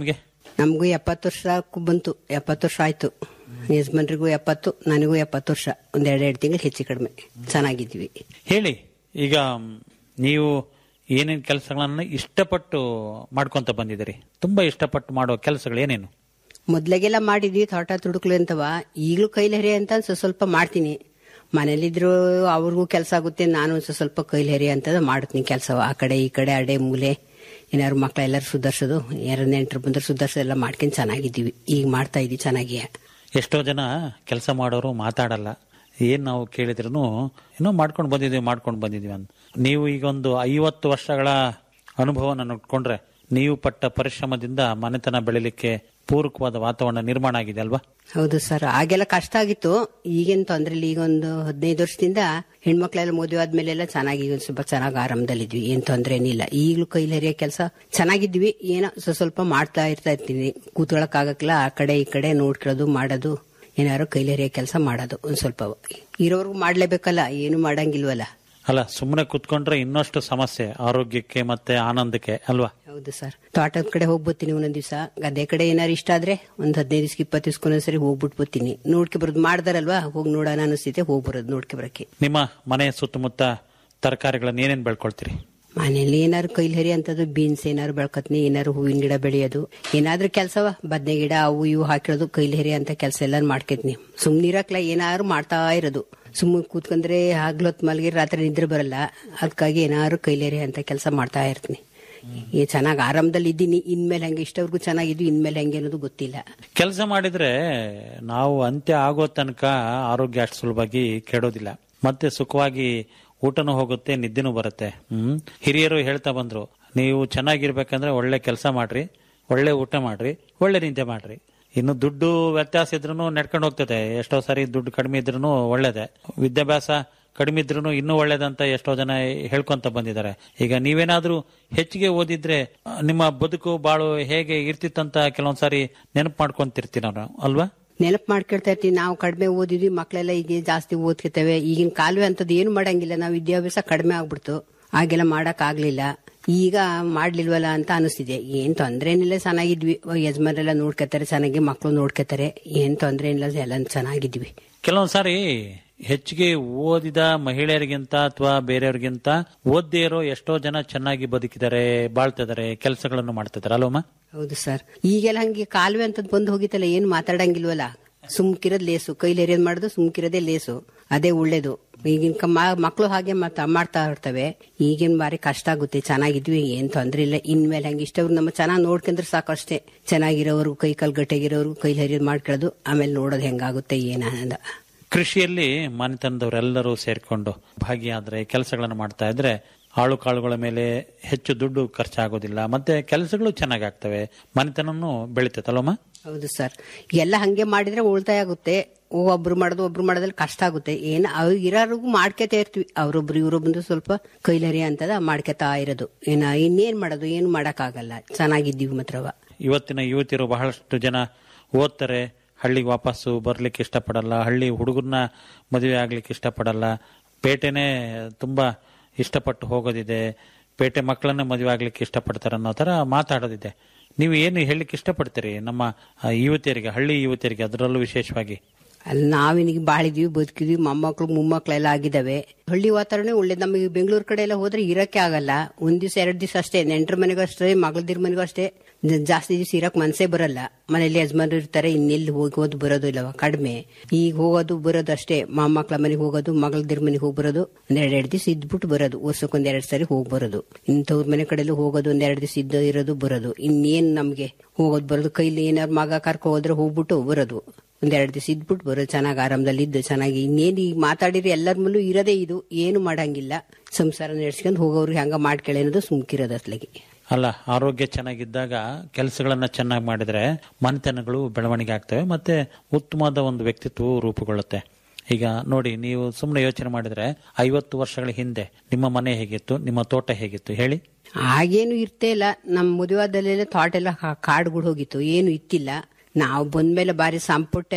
ನಮಗೂ ಎಪ್ಪತ್ತು ವರ್ಷ ಬಂತು ಎಪ್ಪತ್ತು ವರ್ಷ ಆಯ್ತು ಯಜಮಾನ್ರಿಗೂ ಎಪ್ಪತ್ತು ನನಗೂ ಎಪ್ಪತ್ತು ವರ್ಷ ಒಂದ್ ಎರಡೆರಡು ತಿಂಗಳು ಹೆಚ್ಚು ಕಡಿಮೆ ಚೆನ್ನಾಗಿದ್ವಿ ಹೇಳಿ ಈಗ ಮ್, ನೀವು ಏನೇನು ಕೆಲಸಗಳನ್ನ ಇಷ್ಟಪಟ್ಟು ಮಾಡ್ಕೊಂತ ಬಂದಿದ್ದೀರಿ ತುಂಬಾ ಇಷ್ಟಪಟ್ಟು ಮಾಡೋ ಕೆಲಸಗಳು ಏನೇನು ಮೊದ್ಲಾಗೆಲ್ಲ ಮಾಡಿದ್ವಿ ತೋಟ ತುಡುಕ್ಲು ಅಂತವ ಈಗಲೂ ಕೈಲಹರಿ ಅಂತ ಒಂದ್ ಸ್ವಲ್ಪ ಮಾಡ್ತೀನಿ ಮನೇಲಿದ್ರು ಅವ್ರಿಗೂ ಕೆಲಸ ಆಗುತ್ತೆ ನಾನು ಒಂದ್ ಸ್ವಲ್ಪ ಕೈಲಹರಿ ಅಂತ ಮಾಡ್ತೀನಿ ಕೆಲಸ ಆ ಕಡೆ ಈ ಕಡೆ ಅಡೆ ಮೂಲೆ ಏನಾದ್ರು ಮಕ್ಳ ಎಲ್ಲರೂ ಸುಧಾರ್ಸೋದು ಯಾರು ನೆಂಟರು ಬಂದ್ರೆ ಸುಧಾರ್ಸೋದು ಎಲ್ಲ ಮಾಡ್ಕೊಂಡು ಚೆನ್ನಾಗಿದ್ದೀವಿ ಈಗ ಮಾಡ್ತಾ ಇದೀವಿ ಚೆನ್ನಾಗಿ ಎಷ್ಟೋ ಜನ ಕೆಲಸ ಮಾಡೋರು ಮಾತಾಡಲ್ಲ ಏನ್ ನಾವು ಕೇಳಿದ್ರು ಏನೋ ಮಾಡ್ಕೊಂಡು ಬಂದಿದ್ದೀವಿ ಮಾಡ್ಕೊಂಡು ಬಂದಿದ್ದೀವಿ ಅಂತ ನೀವು ಈಗ ಒಂದು ಐವತ್ತು ವರ್ಷಗಳ ಅನುಭವನ ನೋಡ್ಕೊಂಡ್ರೆ ನೀವು ಪಟ್ಟ ಪರಿಶ್ರಮದಿಂದ ಮನೆತನ ಬೆಳಿಲಿಕ್ಕೆ ಪೂರಕವಾದ ವಾತಾವರಣ ನಿರ್ಮಾಣ ಆಗಿದೆ ಅಲ್ವಾ ಹೌದು ಸರ್ ಆಗೆಲ್ಲ ಕಷ್ಟ ಆಗಿತ್ತು ಈಗೇನು ತೊಂದ್ರೆ ಇಲ್ಲ ಈಗ ಒಂದು ಹದಿನೈದು ವರ್ಷದಿಂದ ಹೆಣ್ಮಕ್ಳೆಲ್ಲ ಮದುವೆ ಆದ್ಮೇಲೆಲ್ಲ ಚೆನ್ನಾಗಿ ಒಂದ್ ಸ್ವಲ್ಪ ಚೆನ್ನಾಗಿ ಆರಾಮದಲ್ಲಿದ್ವಿ ಏನ್ ತೊಂದ್ರೆ ಏನಿಲ್ಲ ಈಗಲೂ ಕೈಲರಿಯ ಕೆಲಸ ಚೆನ್ನಾಗಿದ್ವಿ ಏನೋ ಸ್ವ- ಸ್ವಲ್ಪ ಮಾಡ್ತಾ ಇರ್ತಾ ಇರ್ತೀನಿ ಕೂತ್ಕೊಳಕ್ ಆಗಕ್ಕಿಲ್ಲ ಆ ಕಡೆ ಈ ಕಡೆ ನೋಡ್ಕೊಳ್ಳೋದು ಮಾಡೋದು ಏನಾದ್ರು ಕೈಲರಿಯ ಕೆಲಸ ಮಾಡೋದು ಒಂದ್ ಸ್ವಲ್ಪ ಇರೋರ್ಗು ಮಾಡ್ಲೇಬೇಕಲ್ಲ ಏನು ಮಾಡಂಗಿಲ್ವಲ್ಲ ಅಲ್ಲ ಸುಮ್ಮನೆ ಕುತ್ಕೊಂಡ್ರೆ ಇನ್ನಷ್ಟು ಸಮಸ್ಯೆ ಆರೋಗ್ಯಕ್ಕೆ ಮತ್ತೆ ಆನಂದಕ್ಕೆ ಅಲ್ವಾ ಹೌದು ಸರ್ ತೋಟದ ಕಡೆ ಹೋಗ್ಬತ್ತೀನಿ ಒಂದೊಂದ್ ದಿವಸ ಗದ್ದೆ ಕಡೆ ಏನಾರು ಇಷ್ಟ ಆದ್ರೆ ಒಂದ್ ಹದಿನೈದು ದಿವಸ ಇಪ್ಪತ್ತು ದಿವಸಕ್ಕೆ ಒಂದೊಂದ್ಸರಿ ಹೋಗ್ಬಿಟ್ಟು ಬರ್ತೀನಿ ನೋಡ್ಕೆ ಬರೋದು ಮಾಡ್ದಾರಲ್ವಾ ಹೋಗಿ ನೋಡೋಣ ಅನಿಸ್ತೈತೆ ಹೋಗಿ ಬರೋದು ನೋಡ್ಕೆ ಬರಕ್ಕೆ ನಿಮ್ಮ ಮನೆಯ ಸುತ್ತಮುತ್ತ ತರಕಾರಿಗಳನ್ನ ಏನೇನ್ ಬೆಳ್ಕೊಳ್ತೀರಿ ಮನೇಲಿ ಏನಾದ್ರು ಕೈಲರಿ ಅಂತದ್ದು ಬೀನ್ಸ್ ಏನಾದ್ರು ಬೆಳ್ಕತ್ನಿ ಏನಾದ್ರು ಹೂವಿನ ಗಿಡ ಬೆಳೆಯೋದು ಏನಾದ್ರೂ ಕೆಲಸವ ಬದ್ನೆ ಗಿಡ ಅವು ಇವು ಹಾಕಿರೋದು ಕೈಲರಿ ಅಂತ ಕೆಲಸ ಎಲ್ಲ ಮಾಡ್ಕತ್ನಿ ಸುಮ್ನಿರಕ್ಲ ಏನಾದ್ರು ಮಾಡ್ತಾ ಇರೋದು ಸುಮ್ಮನೆ ಕೂತ್ಕೊಂಡ್ರೆ ಹಗ್ಲೊತ್ ಮಲಗಿ ರಾತ್ರಿ ನಿದ್ರೆ ಬರಲ್ಲ ಅದಕ್ಕಾಗಿ ಏನಾದ್ರು ಕೈಲೇರಿ ಅಂತ ಕೆಲಸ ಮಾಡ್ತಾ ಇರ್ತೀನಿ ಈ ಚೆನ್ನಾಗಿ ಆರಾಮದಲ್ಲಿ ಇದ್ದೀನಿ ಇನ್ಮೇಲೆ ಹಂಗೆ ಇಷ್ಟವ್ರಿಗೂ ಚೆನ್ನಾಗಿದ್ವಿ ಇನ್ಮೇಲೆ ಹಂಗೆ ಅನ್ನೋದು ಗೊತ್ತಿಲ್ಲ ಕೆಲಸ ಮಾಡಿದ್ರೆ ನಾವು ಅಂತ್ಯ ಆಗೋ ತನಕ ಆರೋಗ್ಯ ಅಷ್ಟು ಸುಲಭವಾಗಿ ಕೆಡೋದಿಲ್ಲ ಮತ್ತೆ ಸುಖವಾಗಿ ಊಟನೂ ಹೋಗುತ್ತೆ ನಿದ್ದೆನೂ ಬರುತ್ತೆ ಹ್ಮ್ ಹಿರಿಯರು ಹೇಳ್ತಾ ಬಂದ್ರು ನೀವು ಚೆನ್ನಾಗಿರ್ಬೇಕಂದ್ರೆ ಒಳ್ಳೆ ಕೆಲಸ ಮಾಡ್ರಿ ಒಳ್ಳೆ ಊಟ ಮಾಡ್ರಿ ಒಳ್ಳೆ ನಿದ್ದೆ ಮಾಡ್ರಿ ಇನ್ನು ದುಡ್ಡು ವ್ಯತ್ಯಾಸ ಇದ್ರೂ ನಡ್ಕೊಂಡು ಹೋಗ್ತದೆ ಎಷ್ಟೋ ಸಾರಿ ದುಡ್ಡು ಕಡಿಮೆ ಇದ್ರೂ ಒಳ್ಳೇದೆ ವಿದ್ಯಾಭ್ಯಾಸ ಕಡಿಮೆ ಇದ್ರೂ ಇನ್ನೂ ಒಳ್ಳೇದಂತ ಎಷ್ಟೋ ಜನ ಹೇಳ್ಕೊಂತ ಬಂದಿದ್ದಾರೆ ಈಗ ನೀವೇನಾದ್ರೂ ಹೆಚ್ಚಿಗೆ ಓದಿದ್ರೆ ಆ, ನಿಮ್ಮ ಬದುಕು ಬಾಳು ಹೇಗೆ ಇರ್ತಿತ್ತಂತ ಕೆಲವೊಂದ್ಸಾರಿ ನೆನಪು ಮಾಡ್ಕೊಂತಿರ್ತೀವಿ ನಾವು ಅಲ್ವಾ ನೆನಪು ಮಾಡ್ಕೊಳ್ತಾ ಇರ್ತೀವಿ ನಾವು ಕಡಿಮೆ ಓದಿದ್ವಿ ಮಕ್ಕಳೆಲ್ಲ ಈಗ ಜಾಸ್ತಿ ಓದ್ಕೊತವೆ ಈಗಿನ ಕಾಲುವೆ ಅಂತದ್ದು ಏನು ಮಾಡಂಗಿಲ್ಲ ನಾವು ವಿದ್ಯಾಭ್ಯಾಸ ಕಡಿಮೆ ಆಗ್ಬಿಡ್ತು ಆಗೆಲ್ಲ ಮಾಡಕ್ ಆಗ್ಲಿಲ್ಲ ಈಗ ಮಾಡ್ಲಿಲ್ವಲ್ಲ ಅಂತ ಅನಿಸ್ತಿದೆ ಏನ್ ತೊಂದ್ರೆ ಏನಿಲ್ಲ ಚೆನ್ನಾಗಿದ್ವಿ ಯಜಮಾನ್ರೆಲ್ಲ ನೋಡ್ಕೊತಾರೆ ಚೆನ್ನಾಗಿ ಮಕ್ಕಳು ನೋಡ್ಕೊತಾರೆ ಏನ್ ತೊಂದ್ರೆ ಇಲ್ಲ ಎಲ್ಲ ಚೆನ್ನಾಗಿದ್ವಿ ಕೆಲವೊಂದ್ಸಾರಿ ಹೆಚ್ಚಿಗೆ ಓದಿದ ಮಹಿಳೆಯರಿಗಿಂತ ಅಥವಾ ಬೇರೆಯವ್ರಿಗಿಂತ ಓದ್ದೇ ಇರೋ ಎಷ್ಟೋ ಜನ ಚೆನ್ನಾಗಿ ಬದುಕಿದ್ದಾರೆ ಬಾಳ್ತಿದ್ದಾರೆ ಕೆಲಸಗಳನ್ನು ಮಾಡ್ತಿದ್ದಾರೆ ಅಲ್ವಮ್ಮ ಹೌದು ಸರ್ ಈಗೆಲ್ಲ ಹಂಗೆ ಕಾಲುವೆ ಅಂತದ್ ಬಂದು ಹೋಗಿತ್ತಲ್ಲ ಏನ್ ಮಾತಾಡಂಗಿಲ್ವಲ್ಲ ಸುಮ್ಕಿರೋದ್ ಲೇಸು ಕೈಲಿ ಎರಿಯೋದ್ ಮಾಡೋದು ಸುಮ್ಕಿರೋದೇ ಲೇಸು ಅದೇ ಒಳ್ಳೇದು ಈಗಿನ ಕ- ಮ- ಮಕ್ಳು ಹಾಗೆ ಮಾತಾ- ಮಾಡ್ತಾ ಇರ್ತವೆ ಈಗಿನ ಬಾರಿ ಕಷ್ಟ ಆಗುತ್ತೆ ಚೆನ್ನಾಗಿದ್ವಿ ಏನ್ ತೊಂದ್ರೆ ಇಲ್ಲ ಇನ್ಮೇಲೆ ಹಂಗೆ ಇಷ್ಟವ್ರು ನಮ್ಮ ಚೆನ್ನಾಗಿ ನೋಡ್ಕೊಂಡ್ರೆ ಸಾಕು ಅಷ್ಟೇ ಚೆನ್ನಾಗಿರೋರು ಕೈ ಕಾಲ್ ಗಟ್ಟಿಗಿರೋರು ಕೈಲಿ ಹರಿಯೋದು ಮಾಡ್ಕೊಳ್ಳೋದು ಆಮೇಲೆ ನೋಡೋದು ಹೆಂಗಾಗುತ್ತೆ ಏನ ಅನ್ನೋದು ಕೃಷಿಯಲ್ಲಿ ಮನೆತನದವರೆಲ್ಲರೂ ಸೇರ್ಕೊಂಡು ಭಾಗಿಯಾದ್ರೆ ಕೆಲಸಗಳನ್ನು ಮಾಡ್ತಾ ಇದ್ರೆ ಆಳು ಕಾಳುಗಳ ಮೇಲೆ ಹೆಚ್ಚು ದುಡ್ಡು ಖರ್ಚಾಗೋದಿಲ್ಲ ಮತ್ತೆ ಕೆಲಸಗಳು ಚೆನ್ನಾಗಾಗ್ತವೆ ಮನೆತನನು ಬೆಳಿತೈತಲ್ವಮ್ಮ ಹೌದು ಸರ್ ಎಲ್ಲ ಹಂಗೆ ಮಾಡಿದ್ರೆ ಉಳಿತಾಯ ಆಗುತ್ತೆ ಒಬ್ರು ಮಾಡೋದು ಒಬ್ರು ಮಾಡೋದ್ರಲ್ಲಿ ಕಷ್ಟ ಆಗುತ್ತೆ ಏನ್ ಅವ್ರು ಇರೋರ್ಗು ಮಾಡ್ಕೊತಾ ಇರ್ತೀವಿ ಅವ್ರೊಬ್ರು ಇವ್ರೊಬ್ಬಂದು ಸ್ವಲ್ಪ ಕೈಲರಿ ಅಂತದ ಮಾಡ್ಕೊತಾ ಇರೋದು ಏನ ಇನ್ನೇನ್ ಮಾಡೋದು ಏನು ಮಾಡಕ್ಕಾಗಲ್ಲ ಚೆನ್ನಾಗಿದ್ದೀವಿ ಮಾತ್ರವ ಇವತ್ತಿನ ಯುವತಿಯರು ಬಹಳಷ್ಟು ಜನ ಓದ್ತಾರೆ ಹಳ್ಳಿಗೆ ವಾಪಸ್ಸು ಬರ್ಲಿಕ್ಕೆ ಇಷ್ಟಪಡಲ್ಲ ಹಳ್ಳಿ ಹುಡುಗರನ್ನ ಮದುವೆ ಆಗ್ಲಿಕ್ಕೆ ಇಷ್ಟಪಡಲ್ಲ ಪೇಟೆನೇ ತುಂಬಾ ಇಷ್ಟಪಟ್ಟು ಹೋಗೋದಿದೆ ಪೇಟೆ ಮಕ್ಕಳನ್ನ ಮದುವೆ ಆಗ್ಲಿಕ್ಕೆ ಇಷ್ಟಪಡ್ತಾರೆ ಅನ್ನೋ ತರ ಮಾತಾಡೋದಿದೆ ನೀವು ಏನು ಹೇಳಲಿಕ್ಕೆ ಇಷ್ಟಪಡ್ತೀರಿ ನಮ್ಮ ಆ, ಯುವತಿಯರಿಗೆ ಹಳ್ಳಿ ಯುವತಿಯರಿಗೆ ಅದರಲ್ಲೂ ವಿಶೇಷವಾಗಿ ಅಲ್ಲಿ ನಾವಿನಿಗೆ ಬಾಳಿದ್ವಿ ಬದುಕಿದ್ವಿ ಮೊಮ್ಮಕ್ಳು ಮೊಮ್ಮಕ್ಳೆಲ್ಲ ಆಗಿದಾವೆ ಹಳ್ಳಿ ವಾತಾವರಣ ಒಳ್ಳೇದು ನಮಗೆ ಬೆಂಗಳೂರು ಕಡೆ ಎಲ್ಲ ಹೋದ್ರೆ ಇರಕ್ಕೆ ಆಗಲ್ಲ ಒಂದ್ ದಿವಸ ಎರಡ್ ದಿವಸ ಅಷ್ಟೇ ನೆಂಟರ ಮನೆಗೂ ಅಷ್ಟೇ ಮಗಳದಿರ್ ಮನೆಗೂ ಅಷ್ಟೇ ಜ- ಜಾಸ್ತಿ ದಿವಸ ಇರಕ್ ಮನ್ಸೇ ಬರಲ್ಲ ಮನೇಲಿ ಯಜಮಾನ್ರು ಇರ್ತಾರೆ ಇನ್ನೆಲ್ಲಿ ಹೋಗೋದು ಬರೋದು ಇಲ್ಲವ ಕಡಿಮೆ ಈಗ ಹೋಗೋದು ಬರೋದು ಅಷ್ಟೇ ಮೊಮ್ಮಕ್ಳ ಮನೆಗೆ ಹೋಗೋದು ಮಗಳದಿರ್ ಮನೆಗೆ ಹೋಗಿ ಬರೋದು ಒಂದ್ ಎರಡ್ ಎರಡ್ ದಿವಸ ಇದ್ಬಿಟ್ಟು ಬರೋದು ವರ್ಷಕ್ಕೆ ಒಂದ್ ಎರಡ್ ಸರಿ ಹೋಗಿ ಬರೋದು ಇಂಥವ್ರ ಮನೆ ಕಡೆಲ್ಲ ಹೋಗೋದು ಒಂದ್ ಎರಡ್ ದಿವಸ ಇದ್ದು ಇರೋದು ಬರೋದು ಇನ್ನೇನ್ ನಮ್ಗೆ ಹೋಗೋದು ಬರೋದು ಕೈಲಿ ಏನಾದ್ರು ಮಗ ಕರ್ಕೊ ಹೋದ್ರೆ ಹೋಗ್ಬಿಟ್ಟು ಬರೋದು ಒಂದೆರಡು ದಿವಸ ಇದ್ಬಿಟ್ಟು ಬರೋದು ಚೆನ್ನಾಗಿ ಆರಾಮದಲ್ಲಿ ಇದ್ದು ಚೆನ್ನಾಗಿ ಇನ್ನೇನು ಈಗ ಮಾತಾಡಿದ್ರೆ ಎಲ್ಲರ ಮೇಲೂ ಇರೋದೇ ಇದು ಏನು ಮಾಡಂಗಿಲ್ಲ ಸಂಸಾರ ನಡೆಸ್ಕೊಂಡು ಹೋಗೋರು ಹಂಗ ಮಾಡ್ಕೊಳ್ಳಿ ಅನ್ನೋದು ಸುಮ್ಕಿರೋದು ಅತ್ಲಾಗಿ ಅಲ್ಲ ಆರೋಗ್ಯ ಚೆನ್ನಾಗಿದ್ದಾಗ ಕೆಲಸಗಳನ್ನ ಚೆನ್ನಾಗಿ ಮಾಡಿದ್ರೆ ಮನೆತನಗಳು ಬೆಳವಣಿಗೆ ಆಗ್ತವೆ ಮತ್ತೆ ಉತ್ತಮವಾದ ಒಂದು ವ್ಯಕ್ತಿತ್ವವು ರೂಪುಗೊಳ್ಳುತ್ತೆ ಈಗ ನೋಡಿ ನೀವು ಸುಮ್ಮನೆ ಯೋಚನೆ ಮಾಡಿದ್ರೆ ಐವತ್ತು ವರ್ಷಗಳ ಹಿಂದೆ ನಿಮ್ಮ ಮನೆ ಹೇಗಿತ್ತು ನಿಮ್ಮ ತೋಟ ಹೇಗಿತ್ತು ಹೇಳಿ ಆಗೇನು ಇರ್ತೇ ಇಲ್ಲ ನಮ್ಮ ಮದುವಾದಲ್ಲೆಲ್ಲ ತೋಟ ಎಲ್ಲ ಕಾ- ಕಾಡುಗಳು ಹೋಗಿತ್ತು ಏನು ಇತ್ತಿಲ್ಲ ನಾವು ಬಂದ್ಮೇಲೆ ಬಾರಿ ಸಂಪುಟ್ಟೆಲ್ಲವ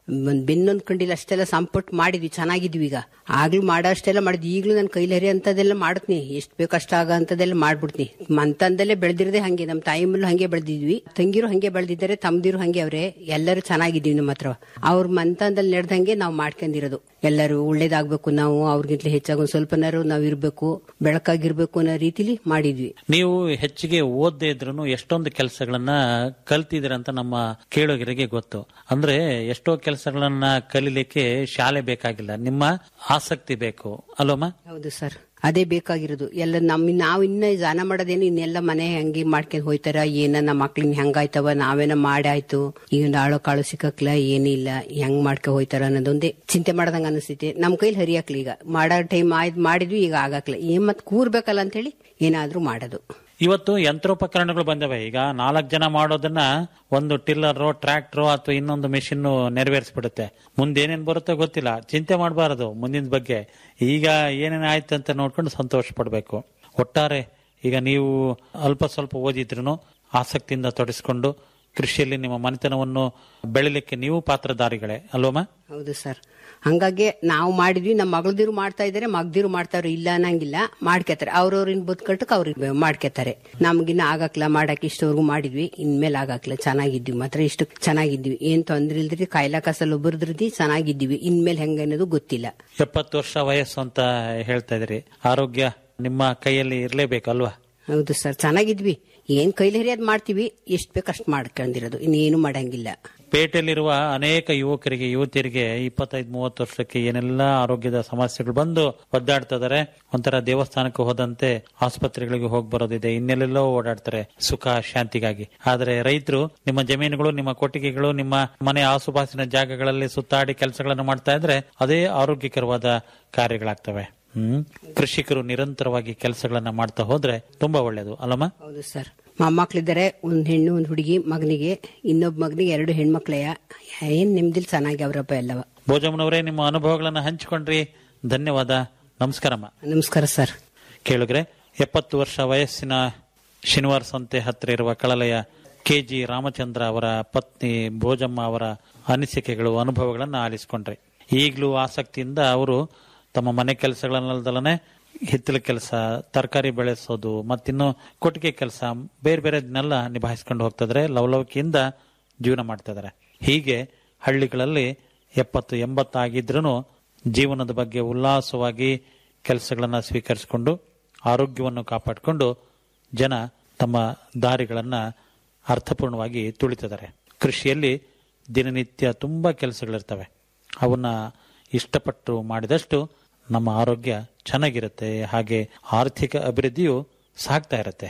ಒಂದ್ ಬೆನ್ನು ಅನ್ಕೊಂಡಿಲ್ಲ ಅಷ್ಟೆಲ್ಲ ಸಂಪಟ್ ಮಾಡಿದ್ವಿ ಚೆನ್ನಾಗಿದ್ವಿ ಈಗ ಆಗ್ಲೂ ಮಾಡೋ ಅಷ್ಟೆಲ್ಲ ಮಾಡಿದ್ವಿ ಈಗ್ಲೂ ನನ್ನ ಕೈಲಿ ಹರಿ ಅಂತದೆಲ್ಲ ಮಾಡ್ತೀನಿ ಎಷ್ಟ್ ಬೇಕು ಅಷ್ಟ ಆಗ ಅಂತದೆಲ್ಲ ಮಾಡ್ಬಿಡ್ತೀನಿ ಮಂತಂದಲ್ಲೇ ಬೆಳೆದಿರದೆ ಹಂಗೆ ನಮ್ಮ ತಾಯಿ ಮೇಲೂ ಹಂಗೆ ಬೆಳೆದಿದ್ವಿ ತಂಗಿರು ಹಂಗೆ ಬೆಳೆದಿದ್ದಾರೆ ತಮ್ದಿರು ಹಂಗೆ ಅವ್ರೆ ಎಲ್ಲರೂ ಚೆನ್ನಾಗಿದ್ದೀವಿ ನಮ್ಮ ಹತ್ರ ಅವ್ರ ಮಂತಂದಲ್ಲಿ ನಡೆದಂಗೆ ನಾವು ಮಾಡ್ಕೊಂಡಿರೋದು ಎಲ್ಲರೂ ಒಳ್ಳೇದಾಗ್ಬೇಕು ನಾವು ಅವ್ರಿಗಿಂತ ಹೆಚ್ಚಾಗಿ ಒಂದ್ ಸ್ವಲ್ಪನಾರು ನಾವ್ ಇರ್ಬೇಕು ಬೆಳಕಾಗಿರ್ಬೇಕು ಅನ್ನೋ ರೀತಿಲಿ ಮಾಡಿದ್ವಿ ನೀವು ಹೆಚ್ಚಿಗೆ ಓದದೇ ಇದ್ರು ಎಷ್ಟೊಂದು ಕೆಲಸಗಳನ್ನ ಕಲ್ತಿದ್ದೀರಂತ ನಮ್ಮ ಕೇಳುಗರಿಗೆ ಗೊತ್ತು ಅಂದ್ರೆ ಎಷ್ಟೋ ಕೆಲಸಗಳನ್ನ ಕಲಿಲಿಕ್ಕೆ ಶಾಲೆ ಬೇಕಾಗಿಲ್ಲ ನಿಮ್ಮ ಆಸಕ್ತಿ ಬೇಕು ಅಲ್ವಮ್ಮ ಹೌದು ಸರ್ ಅದೇ ಬೇಕಾಗಿರೋದು ಎಲ್ಲ ನಮ್ ನಾವ್ ಇನ್ನ ಜಾನ ಮಾಡೋದೇನು ಇನ್ನೆಲ್ಲ ಮನೆ ಹಂಗೆ ಮಾಡ್ಕೊಂಡ್ ಹೋಯ್ತಾರ ಏನ ನಮ್ಮ ಮಕ್ಳಿಗೆ ಹೆಂಗಾಯ್ತವ ನಾವೇನ ಮಾಡಾಯ್ತು ಈಗ ಒಂದು ಆಳೋ ಕಾಳು ಸಿಕ್ಕಕ್ಲ ಏನಿಲ್ಲ ಹೆಂಗ್ ಮಾಡ್ಕೊ ಹೋಯ್ತಾರ ಅನ್ನೋದೊಂದೇ ಚಿಂತೆ ಮಾಡ್ದಂಗ ಅನಿಸ್ತೈತೆ ನಮ್ ಕೈಲಿ ಹರಿಯಾಕ್ಲಿ ಈಗ ಮಾಡೋ ಟೈಮ್ ಆಯ್ತು ಮಾಡಿದ್ವಿ ಈಗ ಆಗಾಕ್ಲ ಏನ್ ಮತ್ ಕೂರ್ಬೇಕಲ್ಲ ಅಂತ ಹೇಳಿ ಏನಾದ್ರೂ ಮಾಡೋದು ಇವತ್ತು ಯಂತ್ರೋಪಕರಣಗಳು ಬಂದವೆ ಈಗ ನಾಲ್ಕು ಜನ ಮಾಡೋದನ್ನ ಒಂದು ಟಿಲ್ಲರೋ ಟ್ರ್ಯಾಕ್ಟರ್ ಅಥವಾ ಇನ್ನೊಂದು ಮೆಷಿನ್ ನೆರವೇರಿಸ್ಬಿಡುತ್ತೆ ಮುಂದೆ ಏನೇನ್ ಬರುತ್ತೋ ಗೊತ್ತಿಲ್ಲ ಚಿಂತೆ ಮಾಡಬಾರದು ಮುಂದಿನ ಬಗ್ಗೆ ಈಗ ಏನೇನ್ ಆಯ್ತು ಅಂತ ನೋಡ್ಕೊಂಡು ಸಂತೋಷ ಪಡಬೇಕು ಒಟ್ಟಾರೆ ಈಗ ನೀವು ಅಲ್ಪ ಸ್ವಲ್ಪ ಓದಿದ್ರು ಆಸಕ್ತಿಯಿಂದ ತೊಡಸ್ಕೊಂಡು ಕೃಷಿಯಲ್ಲಿ ನಿಮ್ಮ ಮನೆತನವನ್ನು ಬೆಳಿಲಿಕ್ಕೆ ನೀವು ಪಾತ್ರಧಾರಿಗಳೇ ಅಲ್ವಮ್ಮ ಹೌದು ಸರ್ ಹಂಗಾಗಿ ನಾವು ಮಾಡಿದ್ವಿ ನಮ್ಮ ಮಗಳದಿರು ಮಾಡ್ತಾ ಇದಾರೆ ಮಗ್ದಿರು ಮಾಡ್ತಾವ್ರೆ ಇಲ್ಲ ಅನ್ನಂಗಿಲ್ಲ ಮಾಡ್ಕೊತಾರೆ ಅವ್ರವ್ರಿನ್ ಬದುಕಟ್ಟಕ್ ಅವ್ರಿಗೆ ಮಾಡ್ಕೊತಾರೆ ನಮ್ಗಿನ್ನ ಆಗಾಕ್ಲ ಮಾಡಕ್ ಇಷ್ಟವರೆಗೂ ಮಾಡಿದ್ವಿ ಇನ್ಮೇಲೆ ಆಗಾಕ್ಲ ಚೆನ್ನಾಗಿದ್ವಿ ಮಾತ್ರ ಇಷ್ಟು ಚೆನ್ನಾಗಿದ್ವಿ ಏನ್ ತೊಂದ್ರೆ ಇಲ್ದ್ರಿ ಕಾಯಿಲೆ ಕಸಲ್ ಒಬ್ಬರದ್ರದಿ ಚೆನ್ನಾಗಿದ್ದೀವಿ ಇನ್ಮೇಲೆ ಹೆಂಗ ಅನ್ನೋದು ಗೊತ್ತಿಲ್ಲ ಎಪ್ಪತ್ತು ವರ್ಷ ವಯಸ್ಸು ಅಂತ ಹೇಳ್ತಾ ಇದ್ರಿ ಆರೋಗ್ಯ ನಿಮ್ಮ ಕೈಯಲ್ಲಿ ಇರಲೇಬೇಕು ಅಲ್ವಾ ಹೌದು ಸರ್ ಚೆನ್ನಾಗಿದ್ವಿ ಏನ್ ಕೈಲಿ ಹರಿಯೋದ್ ಮಾಡ್ತೀವಿ ಎಷ್ಟ್ ಬೇಕಷ್ಟು ಮಾಡ್ಕೊಂಡಿರೋದು ಇನ್ನೇನು ಮಾಡಂಗಿಲ್ಲ ಪೇಟೆಯಲ್ಲಿರುವ ಅನೇಕ ಯುವಕರಿಗೆ ಯುವತಿಯರಿಗೆ ಇಪ್ಪತ್ತೈದು ಮೂವತ್ತು ವರ್ಷಕ್ಕೆ ಏನೆಲ್ಲ ಆರೋಗ್ಯದ ಸಮಸ್ಯೆಗಳು ಬಂದು ಒದ್ದಾಡ್ತಾ ಇದಾರೆ ಒಂಥರ ದೇವಸ್ಥಾನಕ್ಕೆ ಹೋದಂತೆ ಆಸ್ಪತ್ರೆಗಳಿಗೆ ಹೋಗಿ ಬರೋದಿದೆ ಇನ್ನೆಲ್ಲೆಲ್ಲೋ ಓಡಾಡ್ತಾರೆ ಸುಖ ಶಾಂತಿಗಾಗಿ ಆದ್ರೆ ರೈತರು ನಿಮ್ಮ ಜಮೀನುಗಳು ನಿಮ್ಮ ಕೊಟ್ಟಿಗೆಗಳು ನಿಮ್ಮ ಮನೆ ಆಸುಪಾಸಿನ ಜಾಗಗಳಲ್ಲಿ ಸುತ್ತಾಡಿ ಕೆಲಸಗಳನ್ನು ಮಾಡ್ತಾ ಇದ್ರೆ ಅದೇ ಆರೋಗ್ಯಕರವಾದ ಕಾರ್ಯಗಳಾಗ್ತವೆ ಹ್ಮ್ ಕೃಷಿಕರು ನಿರಂತರವಾಗಿ ಕೆಲಸಗಳನ್ನ ಮಾಡ್ತಾ ಹೋದ್ರೆ ತುಂಬಾ ಒಳ್ಳೇದು ಅಲ್ಲಮ್ಮ ಹೌದು ಸರ್ ಮೊಮ್ಮಕ್ಳಿದ್ದಾರೆ ಒಂದ್ ಹೆಣ್ಣು ಒಂದ್ ಹುಡುಗಿ ಮಗನಿಗೆ ಇನ್ನೊಬ್ಬ ಮಗನಿಗೆ ಎರಡು ಹೆಣ್ಮಕ್ಳೆಯ ಏನ್ ನಿಮ್ದಿಲ್ ಚೆನ್ನಾಗಿ ಅವರಪ್ಪ ಎಲ್ಲವ ಭೋಜಮ್ಮನವರೇ ನಿಮ್ಮ ಅನುಭವಗಳನ್ನ ಹಂಚಿಕೊಂಡ್ರಿ ಧನ್ಯವಾದ ನಮಸ್ಕಾರಮ್ಮ ನಮಸ್ಕಾರ ಸರ್ ಕೇಳಿದ್ರೆ ಎಪ್ಪತ್ತು ವರ್ಷ ವಯಸ್ಸಿನ ಶನಿವಾರ ಸಂತೆ ಹತ್ತಿರ ಇರುವ ಕಳಲೆಯ ಕೆಜಿ ರಾಮಚಂದ್ರ ಅವರ ಪತ್ನಿ ಭೋಜಮ್ಮ ಅವರ ಅನಿಸಿಕೆಗಳು ಅನುಭವಗಳನ್ನು ಆಲಿಸಿಕೊಂಡ್ರೆ ಈಗಲೂ ಆಸಕ್ತಿಯಿಂದ ಅವರು ತಮ್ಮ ಮನೆ ಕೆಲಸಗಳನ್ನಲ್ದಲನೆ ಹಿತ್ತಲ ಕೆಲಸ ತರಕಾರಿ ಬೆಳೆಸೋದು ಮತ್ತಿನ್ನು ಕೊಟ್ಟಿಗೆ ಕೆಲಸ ಬೇರೆ ಬೇರೆದನ್ನೆಲ್ಲ ನಿಭಾಯಿಸ್ಕೊಂಡು ಹೋಗ್ತಿದ್ರೆ ಲವಲವಿಕೆಯಿಂದ ಜೀವನ ಮಾಡ್ತಾ ಇದಾರೆ ಹೀಗೆ ಹಳ್ಳಿಗಳಲ್ಲಿ ಎಪ್ಪತ್ತು ಎಂಬತ್ತಾಗಿದ್ರೂ ಜೀವನದ ಬಗ್ಗೆ ಉಲ್ಲಾಸವಾಗಿ ಕೆಲಸಗಳನ್ನ ಸ್ವೀಕರಿಸಿಕೊಂಡು ಆರೋಗ್ಯವನ್ನು ಕಾಪಾಡಿಕೊಂಡು ಜನ ತಮ್ಮ ದಾರಿಗಳನ್ನ ಅರ್ಥಪೂರ್ಣವಾಗಿ ತುಳಿತಿದ್ದಾರೆ ಕೃಷಿಯಲ್ಲಿ ದಿನನಿತ್ಯ ತುಂಬಾ ಕೆಲಸಗಳಿರ್ತವೆ ಅವನ್ನ ಇಷ್ಟಪಟ್ಟು ಮಾಡಿದಷ್ಟು ನಮ್ಮ ಆರೋಗ್ಯ ಚೆನ್ನಾಗಿರುತ್ತೆ ಹಾಗೆ ಆರ್ಥಿಕ ಅಭಿವೃದ್ಧಿಯು ಸಾಗ್ತಾ ಇರುತ್ತೆ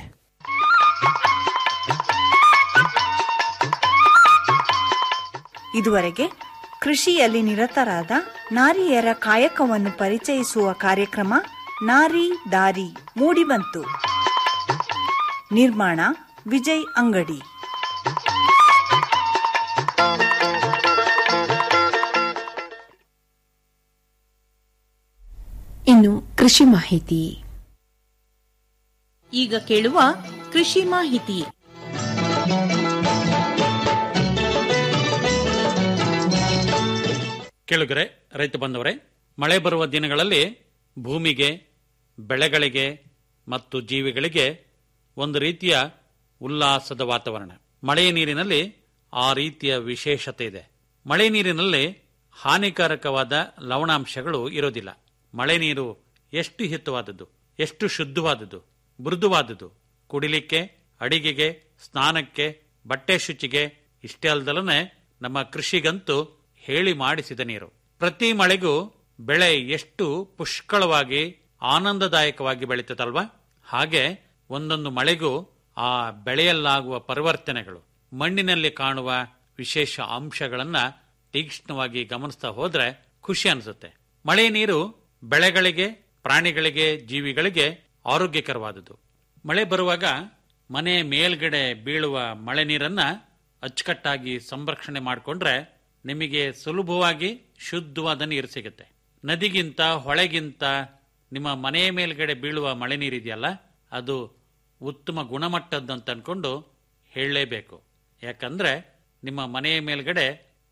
ಇದುವರೆಗೆ ಕೃಷಿಯಲ್ಲಿ ನಿರತರಾದ ನಾರಿಯರ ಕಾಯಕವನ್ನು ಪರಿಚಯಿಸುವ ಕಾರ್ಯಕ್ರಮ ನಾರಿ ದಾರಿ ಮೂಡಿಬಂತು ನಿರ್ಮಾಣ ವಿಜಯ್ ಅಂಗಡಿ ಇನ್ನು ಕೃಷಿ ಮಾಹಿತಿ ಈಗ ಕೇಳುವ ಕೃಷಿ ಮಾಹಿತಿ ಕೇಳುಗರೆ ರೈತ ಬಂದವರೇ ಮಳೆ ಬರುವ ದಿನಗಳಲ್ಲಿ ಭೂಮಿಗೆ ಬೆಳೆಗಳಿಗೆ ಮತ್ತು ಜೀವಿಗಳಿಗೆ ಒಂದು ರೀತಿಯ ಉಲ್ಲಾಸದ ವಾತಾವರಣ ಮಳೆ ನೀರಿನಲ್ಲಿ ಆ ರೀತಿಯ ವಿಶೇಷತೆ ಇದೆ ಮಳೆ ನೀರಿನಲ್ಲಿ ಹಾನಿಕಾರಕವಾದ ಲವಣಾಂಶಗಳು ಇರೋದಿಲ್ಲ ಮಳೆ ನೀರು ಎಷ್ಟು ಹಿತವಾದದ್ದು ಎಷ್ಟು ಶುದ್ಧವಾದದ್ದು ಮೃದುವಾದದ್ದು ಕುಡಿಲಿಕ್ಕೆ ಅಡಿಗೆಗೆ ಸ್ನಾನಕ್ಕೆ ಬಟ್ಟೆ ಶುಚಿಗೆ ಇಷ್ಟೇ ಅಲ್ದಲನೆ ನಮ್ಮ ಕೃಷಿಗಂತೂ ಹೇಳಿ ಮಾಡಿಸಿದ ನೀರು ಪ್ರತಿ ಮಳೆಗೂ ಬೆಳೆ ಎಷ್ಟು ಪುಷ್ಕಳವಾಗಿ ಆನಂದದಾಯಕವಾಗಿ ಬೆಳೀತದಲ್ವಾ ಹಾಗೆ ಒಂದೊಂದು ಮಳೆಗೂ ಆ ಬೆಳೆಯಲ್ಲಾಗುವ ಪರಿವರ್ತನೆಗಳು ಮಣ್ಣಿನಲ್ಲಿ ಕಾಣುವ ವಿಶೇಷ ಅಂಶಗಳನ್ನ ತೀಕ್ಷ್ಣವಾಗಿ ಗಮನಿಸ್ತಾ ಹೋದ್ರೆ ಖುಷಿ ಅನಿಸುತ್ತೆ ಮಳೆ ನೀರು ಬೆಳೆಗಳಿಗೆ ಪ್ರಾಣಿಗಳಿಗೆ ಜೀವಿಗಳಿಗೆ ಆರೋಗ್ಯಕರವಾದುದು ಮಳೆ ಬರುವಾಗ ಮನೆ ಮೇಲ್ಗಡೆ ಬೀಳುವ ಮಳೆ ನೀರನ್ನ ಅಚ್ಚುಕಟ್ಟಾಗಿ ಸಂರಕ್ಷಣೆ ಮಾಡಿಕೊಂಡ್ರೆ ನಿಮಗೆ ಸುಲಭವಾಗಿ ಶುದ್ಧವಾದ ನೀರು ಸಿಗುತ್ತೆ ನದಿಗಿಂತ ಹೊಳೆಗಿಂತ ನಿಮ್ಮ ಮನೆ ಮೇಲ್ಗಡೆ ಬೀಳುವ ಮಳೆ ನೀರಿದೆಯಲ್ಲ ಅದು ಉತ್ತಮ ಗುಣಮಟ್ಟದ್ದಂತ ಅನ್ಕೊಂಡು ಹೇಳಲೇಬೇಕು ಯಾಕಂದ್ರೆ ನಿಮ್ಮ ಮನೆಯ ಮೇಲ್ಗಡೆ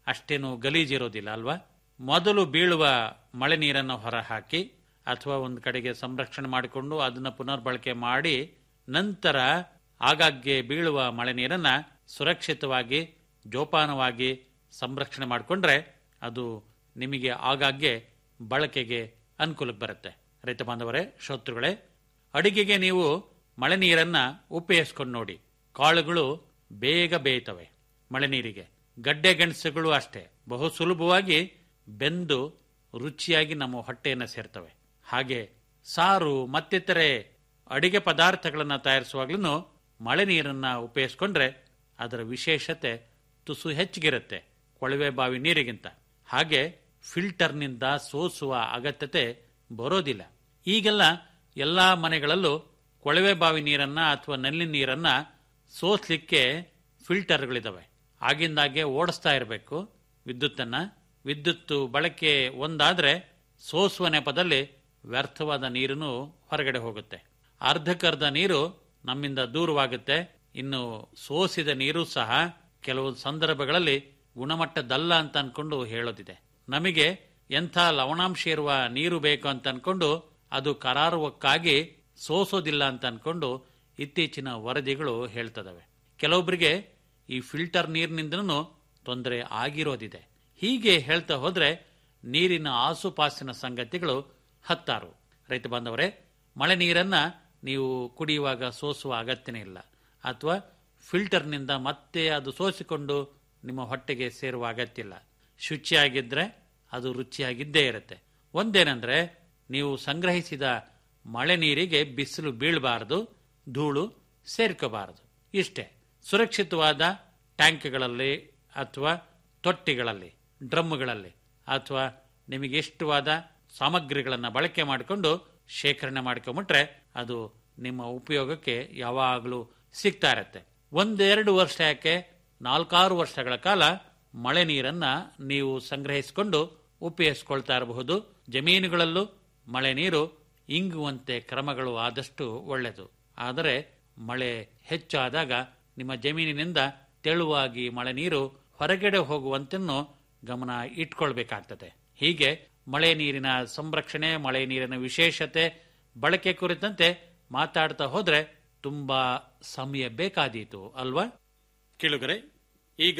ಅಷ್ಟೇನು ಗಲೀಜಿರೋದಿಲ್ಲ ಅಲ್ವಾ ಮೊದಲು ಬೀಳುವ ಮಳೆ ನೀರನ್ನು ಹೊರಹಾಕಿ ಅಥವಾ ಒಂದು ಕಡೆಗೆ ಸಂರಕ್ಷಣೆ ಮಾಡಿಕೊಂಡು ಅದನ್ನ ಪುನರ್ಬಳಕೆ ಮಾಡಿ ನಂತರ ಆಗಾಗ್ಗೆ ಬೀಳುವ ಮಳೆ ನೀರನ್ನ ಸುರಕ್ಷಿತವಾಗಿ ಜೋಪಾನವಾಗಿ ಸಂರಕ್ಷಣೆ ಮಾಡಿಕೊಂಡ್ರೆ ಅದು ನಿಮಗೆ ಆಗಾಗ್ಗೆ ಬಳಕೆಗೆ ಅನುಕೂಲಕ್ಕೆ ಬರುತ್ತೆ ರೈತ ಬಾಂಧವರೇ ಶ್ರೋತೃಗಳೇ ಅಡಿಗೆಗೆ ನೀವು ಮಳೆ ನೀರನ್ನ ಉಪಯೋಗಿಸ್ಕೊಂಡು ನೋಡಿ ಕಾಳುಗಳು ಬೇಗ ಬೇಯ್ತವೆ ಮಳೆ ನೀರಿಗೆ ಗಡ್ಡೆ ಗೆಣಸುಗಳು ಅಷ್ಟೇ ಬಹು ಸುಲಭವಾಗಿ ಬೆಂದು ರುಚಿಯಾಗಿ ನಮ್ಮ ಹೊಟ್ಟೆಯನ್ನು ಸೇರ್ತವೆ ಹಾಗೆ ಸಾರು ಮತ್ತಿತರೆ ಅಡಿಗೆ ಪದಾರ್ಥಗಳನ್ನು ತಯಾರಿಸುವಾಗ್ಲೂ ಮಳೆ ನೀರನ್ನ ಉಪಯೋಗಿಸ್ಕೊಂಡ್ರೆ ಅದರ ವಿಶೇಷತೆ ತುಸು ಹೆಚ್ಚಿಗಿರುತ್ತೆ ಕೊಳವೆ ಬಾವಿ ನೀರಿಗಿಂತ ಹಾಗೆ ಫಿಲ್ಟರ್ನಿಂದ ಸೋಸುವ ಅಗತ್ಯತೆ ಬರೋದಿಲ್ಲ ಈಗೆಲ್ಲ ಎಲ್ಲಾ ಮನೆಗಳಲ್ಲೂ ಕೊಳವೆ ಬಾವಿ ನೀರನ್ನ ಅಥವಾ ನಲ್ಲಿ ನೀರನ್ನ ಸೋಸ್ಲಿಕ್ಕೆ ಫಿಲ್ಟರ್ಗಳಿದಾವೆ ಆಗಿಂದಾಗೆ ಓಡಿಸ್ತಾ ಇರಬೇಕು ವಿದ್ಯುತ್ತನ್ನ ವಿದ್ಯುತ್ ಬಳಕೆ ಒಂದಾದ್ರೆ ಸೋಸುವ ನೆಪದಲ್ಲಿ ವ್ಯರ್ಥವಾದ ನೀರನ್ನು ಹೊರಗಡೆ ಹೋಗುತ್ತೆ ಅರ್ಧಕ್ಕರ್ಧ ನೀರು ನಮ್ಮಿಂದ ದೂರವಾಗುತ್ತೆ ಇನ್ನು ಸೋಸಿದ ನೀರು ಸಹ ಕೆಲವು ಸಂದರ್ಭಗಳಲ್ಲಿ ಗುಣಮಟ್ಟದಲ್ಲ ಅಂತ ಅನ್ಕೊಂಡು ಹೇಳೋದಿದೆ ನಮಗೆ ಎಂಥ ಲವಣಾಂಶ ಇರುವ ನೀರು ಬೇಕು ಅಂತ ಅನ್ಕೊಂಡು ಅದು ಕರಾರುವಕ್ಕಾಗಿ ಸೋಸೋದಿಲ್ಲ ಅಂತ ಅನ್ಕೊಂಡು ಇತ್ತೀಚಿನ ವರದಿಗಳು ಹೇಳ್ತದವೆ ಕೆಲವೊಬ್ಬರಿಗೆ ಈ ಫಿಲ್ಟರ್ ನೀರಿನಿಂದನೂ ತೊಂದರೆ ಆಗಿರೋದಿದೆ ಹೀಗೆ ಹೇಳ್ತಾ ಹೋದ್ರೆ ನೀರಿನ ಆಸುಪಾಸಿನ ಸಂಗತಿಗಳು ಹತ್ತಾರು ರೈತ ಬಾಂಧವರೇ ಮಳೆ ನೀರನ್ನ ನೀವು ಕುಡಿಯುವಾಗ ಸೋಸುವ ಅಗತ್ಯನೇ ಇಲ್ಲ ಅಥವಾ ಫಿಲ್ಟರ್ನಿಂದ ಮತ್ತೆ ಅದು ಸೋಸಿಕೊಂಡು ನಿಮ್ಮ ಹೊಟ್ಟೆಗೆ ಸೇರುವ ಅಗತ್ಯ ಇಲ್ಲ ಶುಚಿಯಾಗಿದ್ರೆ ಅದು ರುಚಿಯಾಗಿದ್ದೇ ಇರುತ್ತೆ ಒಂದೇನೆಂದ್ರೆ ನೀವು ಸಂಗ್ರಹಿಸಿದ ಮಳೆ ನೀರಿಗೆ ಬಿಸಿಲು ಬೀಳಬಾರದು ಧೂಳು ಸೇರ್ಕೋಬಾರದು ಇಷ್ಟೇ ಸುರಕ್ಷಿತವಾದ ಟ್ಯಾಂಕ್ಗಳಲ್ಲಿ ಅಥವಾ ತೊಟ್ಟಿಗಳಲ್ಲಿ ಡ್ರಮ್ಗಳಲ್ಲಿ ಅಥವಾ ನಿಮಗೆ ಇಷ್ಟವಾದ ಸಾಮಗ್ರಿಗಳನ್ನು ಬಳಕೆ ಮಾಡಿಕೊಂಡು ಶೇಖರಣೆ ಮಾಡ್ಕೊಂಬಿಟ್ರೆ ಅದು ನಿಮ್ಮ ಉಪಯೋಗಕ್ಕೆ ಯಾವಾಗಲೂ ಸಿಗ್ತಾ ಇರತ್ತೆ ಒಂದೆರಡು ವರ್ಷ ಯಾಕೆ ನಾಲ್ಕಾರು ವರ್ಷಗಳ ಕಾಲ ಮಳೆ ನೀರನ್ನ ನೀವು ಸಂಗ್ರಹಿಸಿಕೊಂಡು ಉಪಯೋಗಿಸ್ಕೊಳ್ತಾ ಇರಬಹುದು ಜಮೀನುಗಳಲ್ಲೂ ಮಳೆ ನೀರು ಇಂಗುವಂತೆ ಕ್ರಮಗಳು ಆದಷ್ಟು ಒಳ್ಳೆಯದು ಆದರೆ ಮಳೆ ಹೆಚ್ಚಾದಾಗ ನಿಮ್ಮ ಜಮೀನಿನಿಂದ ತೆಳುವಾಗಿ ಮಳೆ ನೀರು ಹೊರಗಡೆ ಹೋಗುವಂತೆನ್ನು ಗಮನ ಇಟ್ಕೊಳ್ಬೇಕಾಗ್ತದೆ ಹೀಗೆ ಮಳೆ ನೀರಿನ ಸಂರಕ್ಷಣೆ ಮಳೆ ನೀರಿನ ವಿಶೇಷತೆ ಬಳಕೆ ಕುರಿತಂತೆ ಮಾತಾಡ್ತಾ ಹೋದ್ರೆ ತುಂಬಾ ಸಮಯ ಬೇಕಾದೀತು ಅಲ್ವಾ ಕೇಳುಗರೆ ಈಗ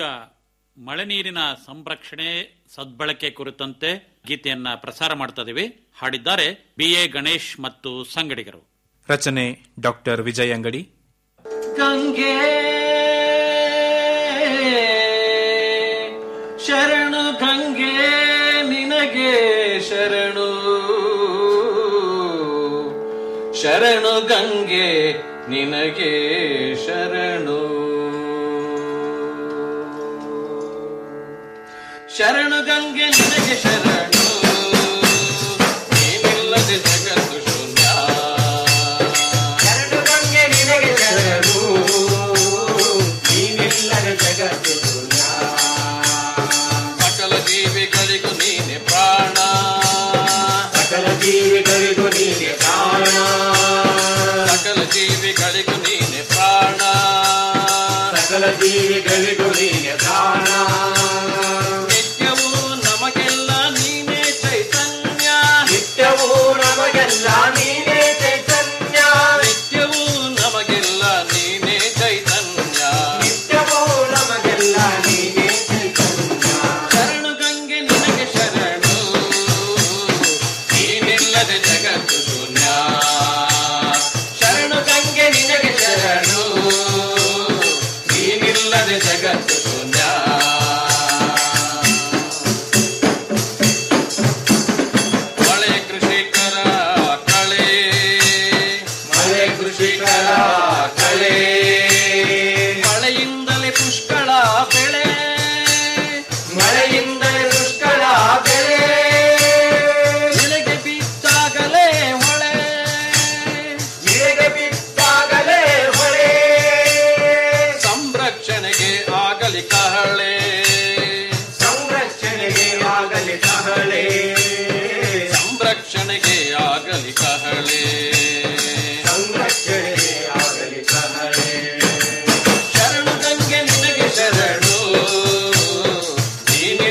ಮಳೆ ನೀರಿನ ಸಂರಕ್ಷಣೆ ಸದ್ಬಳಕೆ ಕುರಿತಂತೆ ಗೀತೆಯನ್ನ ಪ್ರಸಾರ ಮಾಡ್ತಾ ಇದೀವಿ ಹಾಡಿದ್ದಾರೆ ಬಿ ಎ ಗಣೇಶ್ ಮತ್ತು ಸಂಗಡಿಗರು ರಚನೆ ಡಾಕ್ಟರ್ ವಿಜಯ್ ಅಂಗಡಿ ಗಂಗೆ ಶರಣು ಗಂಗೆ ನಿನಗೆ ಶರಣು ಶರಣು ಗಂಗೆ ನಿನಗೆ ಶರಣು ಶರಣು ಗಂಗೆ ನಿನಗೆ ಶರಣು ನೀನಿಲ್ಲದೆ ಜಗತ್ತು ಶೂನ್ಯ ಶರಣು ಗಂಗೆ ನಿನಗೆ ಶರಣು ನೀನಿಲ್ಲದೆ ಜಗತ್ತು ಶೂನ್ಯ ಸಕಲ ಜೀವಿಗಳಿಗೂ ನೀನೆ ಪ್ರಾಣ ಸಕಲ ಜೀವಿಗಳಿಗೂ ನೀನೆ ಪ್ರಾಣ ಸಕಲ ಜೀವಿಗಳಿಗೂ ನೀನೆ ಪ್ರಾಣ ಸಕಲ ಜೀವಿಗಳಿಗೂ ನೀನೆ ಪ್ರಾಣ ನಿತ್ಯವೂ ನಮಗೆಲ್ಲ ನೀನೇ ಚೈತನ್ಯ ನಿತ್ಯವೂ ನಮಗೆಲ್ಲ ನೀನೇ ಚೈತನ್ಯ ನಿತ್ಯವೂ ನಮಗೆಲ್ಲ ನೀನೇ ಚೈತನ್ಯ ನಿತ್ಯವೂ ನಮಗೆಲ್ಲ ನೀನೇ ಚೈತನ್ಯ ಶರಣು ಗಂಗೆ ನಿನಗೆ ಶರಣು ನೀನಿಲ್ಲದೆ ಜಗತ್ತು ಶೂನ್ಯ ಶರಣು ಗಂಗೆ ನಿನಗೆ ಶರಣು ನೀನಿಲ್ಲದೆ ಜಗತ್ತು ಶೂನ್ಯ ಮಳೆ ಕೃಷಿಕರ ಕಳೆ ಮಳೆ ಕೃಷಿಕರ ಕಳೆ ಮಳೆಯಿಂದಲೇ ಪುಷ್ಕಳ ಬೆಳೆ ಮಳೆಯಿಂದಲೇ ಪುಷ್ಕಳ ಬೆಳೆ ಇಳೆಗೆ ಬಿದ್ದಾಗಲೇ ಹೊಳೆ ಇಳೆಗೆ ಬಿದ್ದಾಗಲೇ ಹೊಳೆ ಸಂರಕ್ಷಣೆಗೆ ಆಗಲಿ ಕಹಳೆ ಸಂರಕ್ಷಣೆಗೆ ಆಗಲಿ ಕಹಳೆ ಸಂರಕ್ಷಣೆಗೆ ಆಗಲಿ ಕಹಳೆ ಸಂರಕ್ಷಣೆಗೆ ಆಗಲಿ ಕಹಳೆ ಶರಣು ಗಂಗೆ ನಿನಗೆ ಶರಣು ನೀನು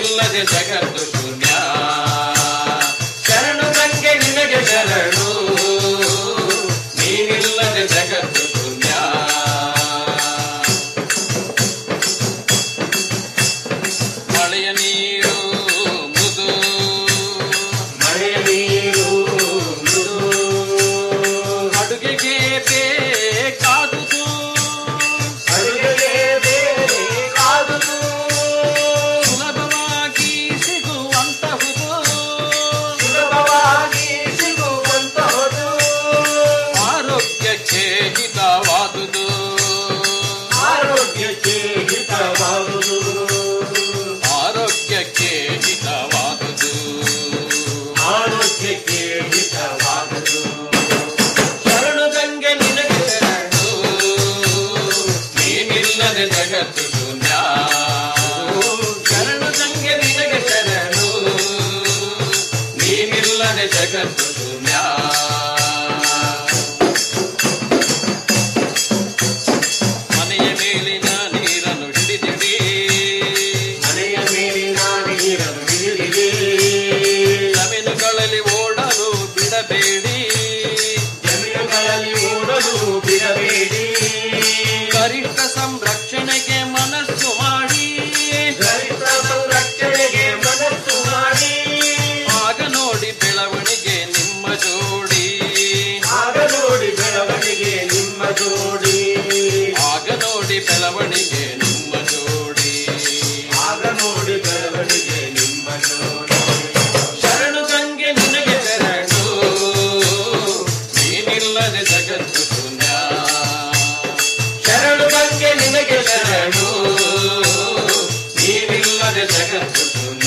ನೀನಿಲ್ಲದೆ ಜಗತ್ತು ಶೂನ್ಯ ಮನೆಯ ಮೇಲಿನ ನೀರನ್ನು ಹಿಡಿದಿಡಿ ಮನೆಯ ಮೇಲಿನ ನೀರನ್ನು ಹಿಡಿದಿಡಿ ಜಮೀನುಗಳಲ್ಲಿ ಓಡಲು ಬಿಡಬೇಡಿ ಜಮೀನುಗಳಲ್ಲಿ ಓಡಲು ಬಿಡಬೇಡಿ ಗರಿಷ್ಠ ಸಂರಕ್ಷಣೆಗೆ ಮನಸ್ಸು ಮಾಡಿ ಗರಿಷ್ಠ ಸಂರಕ್ಷಣೆಗೆ ಮನಸ್ಸು ಮಾಡಿ ಆಗ ನೋಡಿ ಬೆಳವಣಿಗೆ ನಿಮ್ಮ ಜೋಡಿ ಆಗ ನೋಡಿ ಬೆಳವಣಿಗೆ ನಿಮ್ಮ ಜೋಡಿ ಆಗ ನೋಡಿ ಬೆಳವಣಿಗೆ ನಿಮ್ಮ ಜೋಡಿ ಆಗ ನೋಡಿ ಬೆಳವಣಿಗೆ ನಿಮ್ಮ ಜೋಡಿ ಶರಣು ಗಂಗೆ ನಿನಗೆ ಶರಣು ನೀನಿಲ್ಲದೆ ಜಗತ್ತು ಶೂನ್ಯ ಶರಣು ಗಂಗೆ ನಿನಗೆ ಶರಣು ನೀನಿಲ್ಲದೆ ಜಗತ್ತು ಶೂನ್ಯ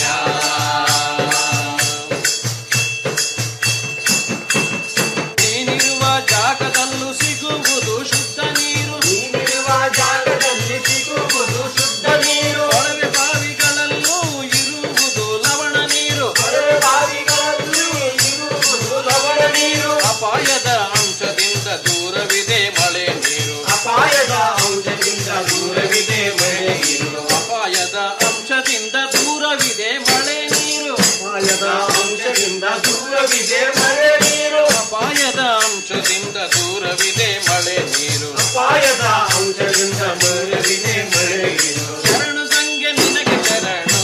ನೀನಿರುವ ಜಾಗದಲ್ಲೂ ಸಿಗುವುದು ಶುದ್ಧ ನೀರು ನೀನಿರುವ ಜಾಗದಲ್ಲಿ ಸಿಗುವುದು ಶುದ್ಧ ನೀರು ಕೊಳವೆ ಬಾವಿಗಳಲ್ಲೂ ಇರುವುದು ಲವಣ ನೀರು ಕೊಳವೆ ಬಾವಿಗಳಲ್ಲೂ ಇರುವುದು ಲವಣ ನೀರು ಅಪಾಯದ ಅಂಶದಿಂದ ದೂರವಿದೆ ಮಳೆ ನೀರು ಅಪಾಯದ ಅಂಶದಿಂದ ದೂರವಿದೆ ಮಳೆ ನೀರು ಅಪಾಯದ ಅಂಶದಿಂದ ದೂರವಿದೆ ಮಳೆ ನೀರು ಅಪಾಯದ ಅಂಶದಿಂದ ದೂರವಿದೆ ಮಳೆ ನೀರು ಅಪಾಯದ ಅಂಶದಿಂದ ದೂರವಿದೆ ಮಳೆ ನೀರು ಅಪಾಯದ ಅಂಶದಿಂದ ದೂರವಿದೆ ಮಳೆ ನೀರು ಶರಣು ಸಂಗೆ ನಿನಗೆ ಶರಣು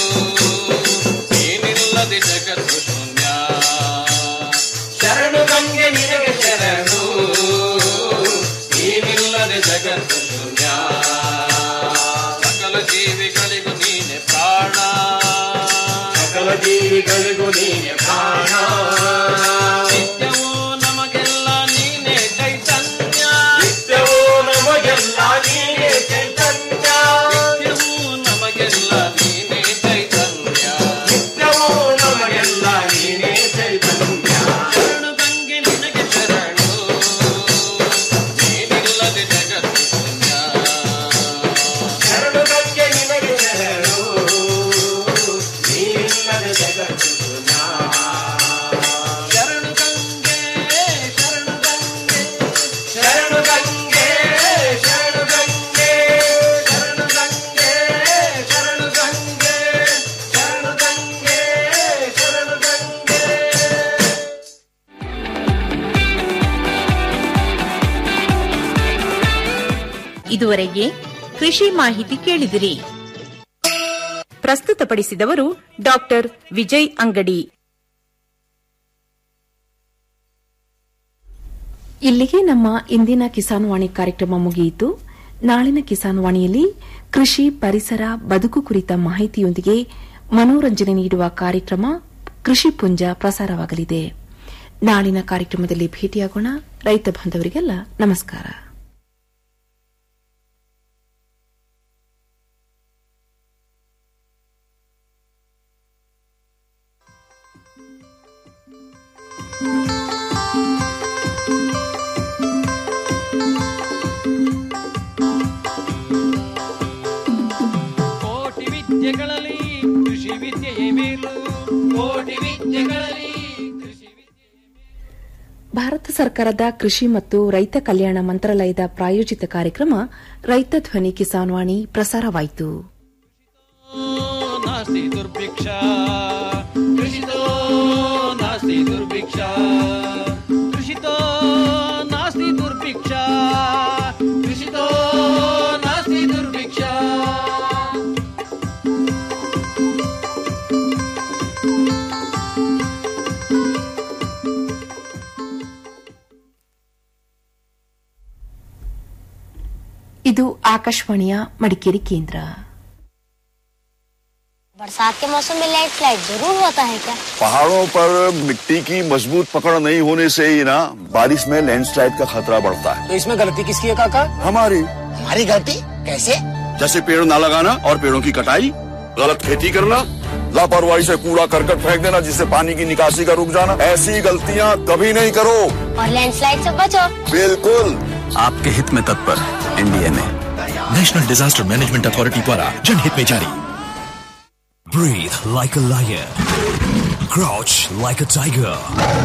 ನೀನಿಲ್ಲದೆ ಜಗತ್ತು ಶೂನ್ಯ ಶರಣು ಗಂಗೆ ನಿನಗೆ ಶರಣು ನೀನಿಲ್ಲದೆ ಜಗತ್ತು ಶೂನ್ಯ ಸಕಲ ಜೀವಿಗಳಿಗೂ ನೀನೆ ಪ್ರಾಣ ಸಕಲ ಜೀವಿಗಳಿಗೂ ನೀನೆ ಪ್ರಾಣ ನಿತ್ಯವೂ ನಮಗೆಲ್ಲ ನೀನೆ ಚೈತನ್ಯ ನಿತ್ಯವೂ ನಮಗೆಲ್ಲ ನೀನೆ ಚೈತನ್ಯ ನಿತ್ಯವೂ ನಮಗೆಲ್ಲ ನೀನೆ ಚೈತನ್ಯ ನಿತ್ಯವೂ ನಮಗೆಲ್ಲ ನೀನೆ ಚೈತನ್ಯ ಶರಣು ಗಂಗೆ ನಿನಗೆ ಶರಣು ನೀನಿಲ್ಲದೆ ಜಗತ್ತು ಶೂನ್ಯ ಶರಣು ಗಂಗೆ ನಿನಗೆ ಶರಣು ನೀನಿಲ್ಲದೆ ಜಗತ್ತು ಶೂನ್ಯ ಶರಣು ಗಂಗೆ ಶರಣು ಗಂಗೆ ಶರಣು ಗಂಗೆ ಶರಣು ಗಂಗೆ ಶರಣು ಗಂಗೆ ಶರಣು ಗಂಗೆ ಶರಣು ಗಂಗೆ ಶರಣು ಗಂಗೆ ಇದುವರೆಗೆ ಕೃಷಿ ಮಾಹಿತಿ ಕೇಳಿದಿರಿ ಪ್ರಸ್ತುತಪಡಿಸಿದವರು ಡಾಕ್ಟರ್ ವಿಜಯ್ ಅಂಗಡಿ ಇಲ್ಲಿಗೆ ನಮ್ಮ ಇಂದಿನ ಕಿಸಾನ್ ವಾಣಿ ಕಾರ್ಯಕ್ರಮ ಮುಗಿಯಿತು ನಾಳಿನ ಕಿಸಾನ್ ವಾಣಿಯಲ್ಲಿ ಕೃಷಿ ಪರಿಸರ ಬದುಕು ಕುರಿತ ಮಾಹಿತಿಯೊಂದಿಗೆ ಮನೋರಂಜನೆ ನೀಡುವ ಕಾರ್ಯಕ್ರಮ ಕೃಷಿ ಪುಂಜ ಪ್ರಸಾರವಾಗಲಿದೆ ನಾಳಿನ ಕಾರ್ಯಕ್ರಮದಲ್ಲಿ ಭೇಟಿಯಾಗೋಣ ರೈತ ಬಾಂಧವರಿಗೆಲ್ಲ ನಮಸ್ಕಾರ ಕೋಟಿ ವಿದ್ಯೆಗಳಲ್ಲಿ ಕೃಷಿ ವಿದ್ಯೆಯೇ ಮೇಲು ಕೋಟಿ ವಿದ್ಯೆಗಳಲ್ಲಿ ಭಾರತ ಸರ್ಕಾರದ ಕೃಷಿ ಮತ್ತು ರೈತ ಕಲ್ಯಾಣ ಮಂತ್ರಾಲಯದ ಪ್ರಾಯೋಜಿತ ಕಾರ್ಯಕ್ರಮ ರೈತ ಧ್ವನಿ ಕಿಸಾನ್ ವಾಣಿ ಪ್ರಸಾರವಾಯಿತು ನಾಸ್ತಿ ದುರ್ಭಿಕ್ಷ ಕೃಷಿತೋ ನಾಸ್ತಿ ದುರ್ಭಿಕ್ಷ ಕೃಷಿತೋ ನಾಸ್ತಿ ದುರ್ಭಿಕ್ಷ ಕೃಷಿತೋ ನಾಸ್ತಿ ದುರ್ಭಿಕ್ಷ ಇದು ಆಕಾಶವಾಣಿಯ ಮಡಿಕೇರಿ ಕೇಂದ್ರ बरसात के मौसम में लाइट फ्लाइट जरूर होता है क्या पहाड़ों पर मिट्टी की मजबूत पकड़ नहीं होने से ही ना बारिश में लैंडस्लाइड का खतरा बढ़ता है तो इसमें गलती किसकी है काका हमारी हमारी गलती कैसे जैसे पेड़ ना लगाना और पेड़ों की कटाई गलत खेती करना लापरवाही से कूड़ा करकट फेंक देना जिससे पानी की निकासी का रुक जाना ऐसी गलतियाँ कभी नहीं करो और लैंडस्लाइड से बचो बिल्कुल आपके हित में तत्पर एनडीए में नेशनल डिजास्टर मैनेजमेंट अथॉरिटी द्वारा जनहित में जारी Breathe like a lion. Crouch like a tiger.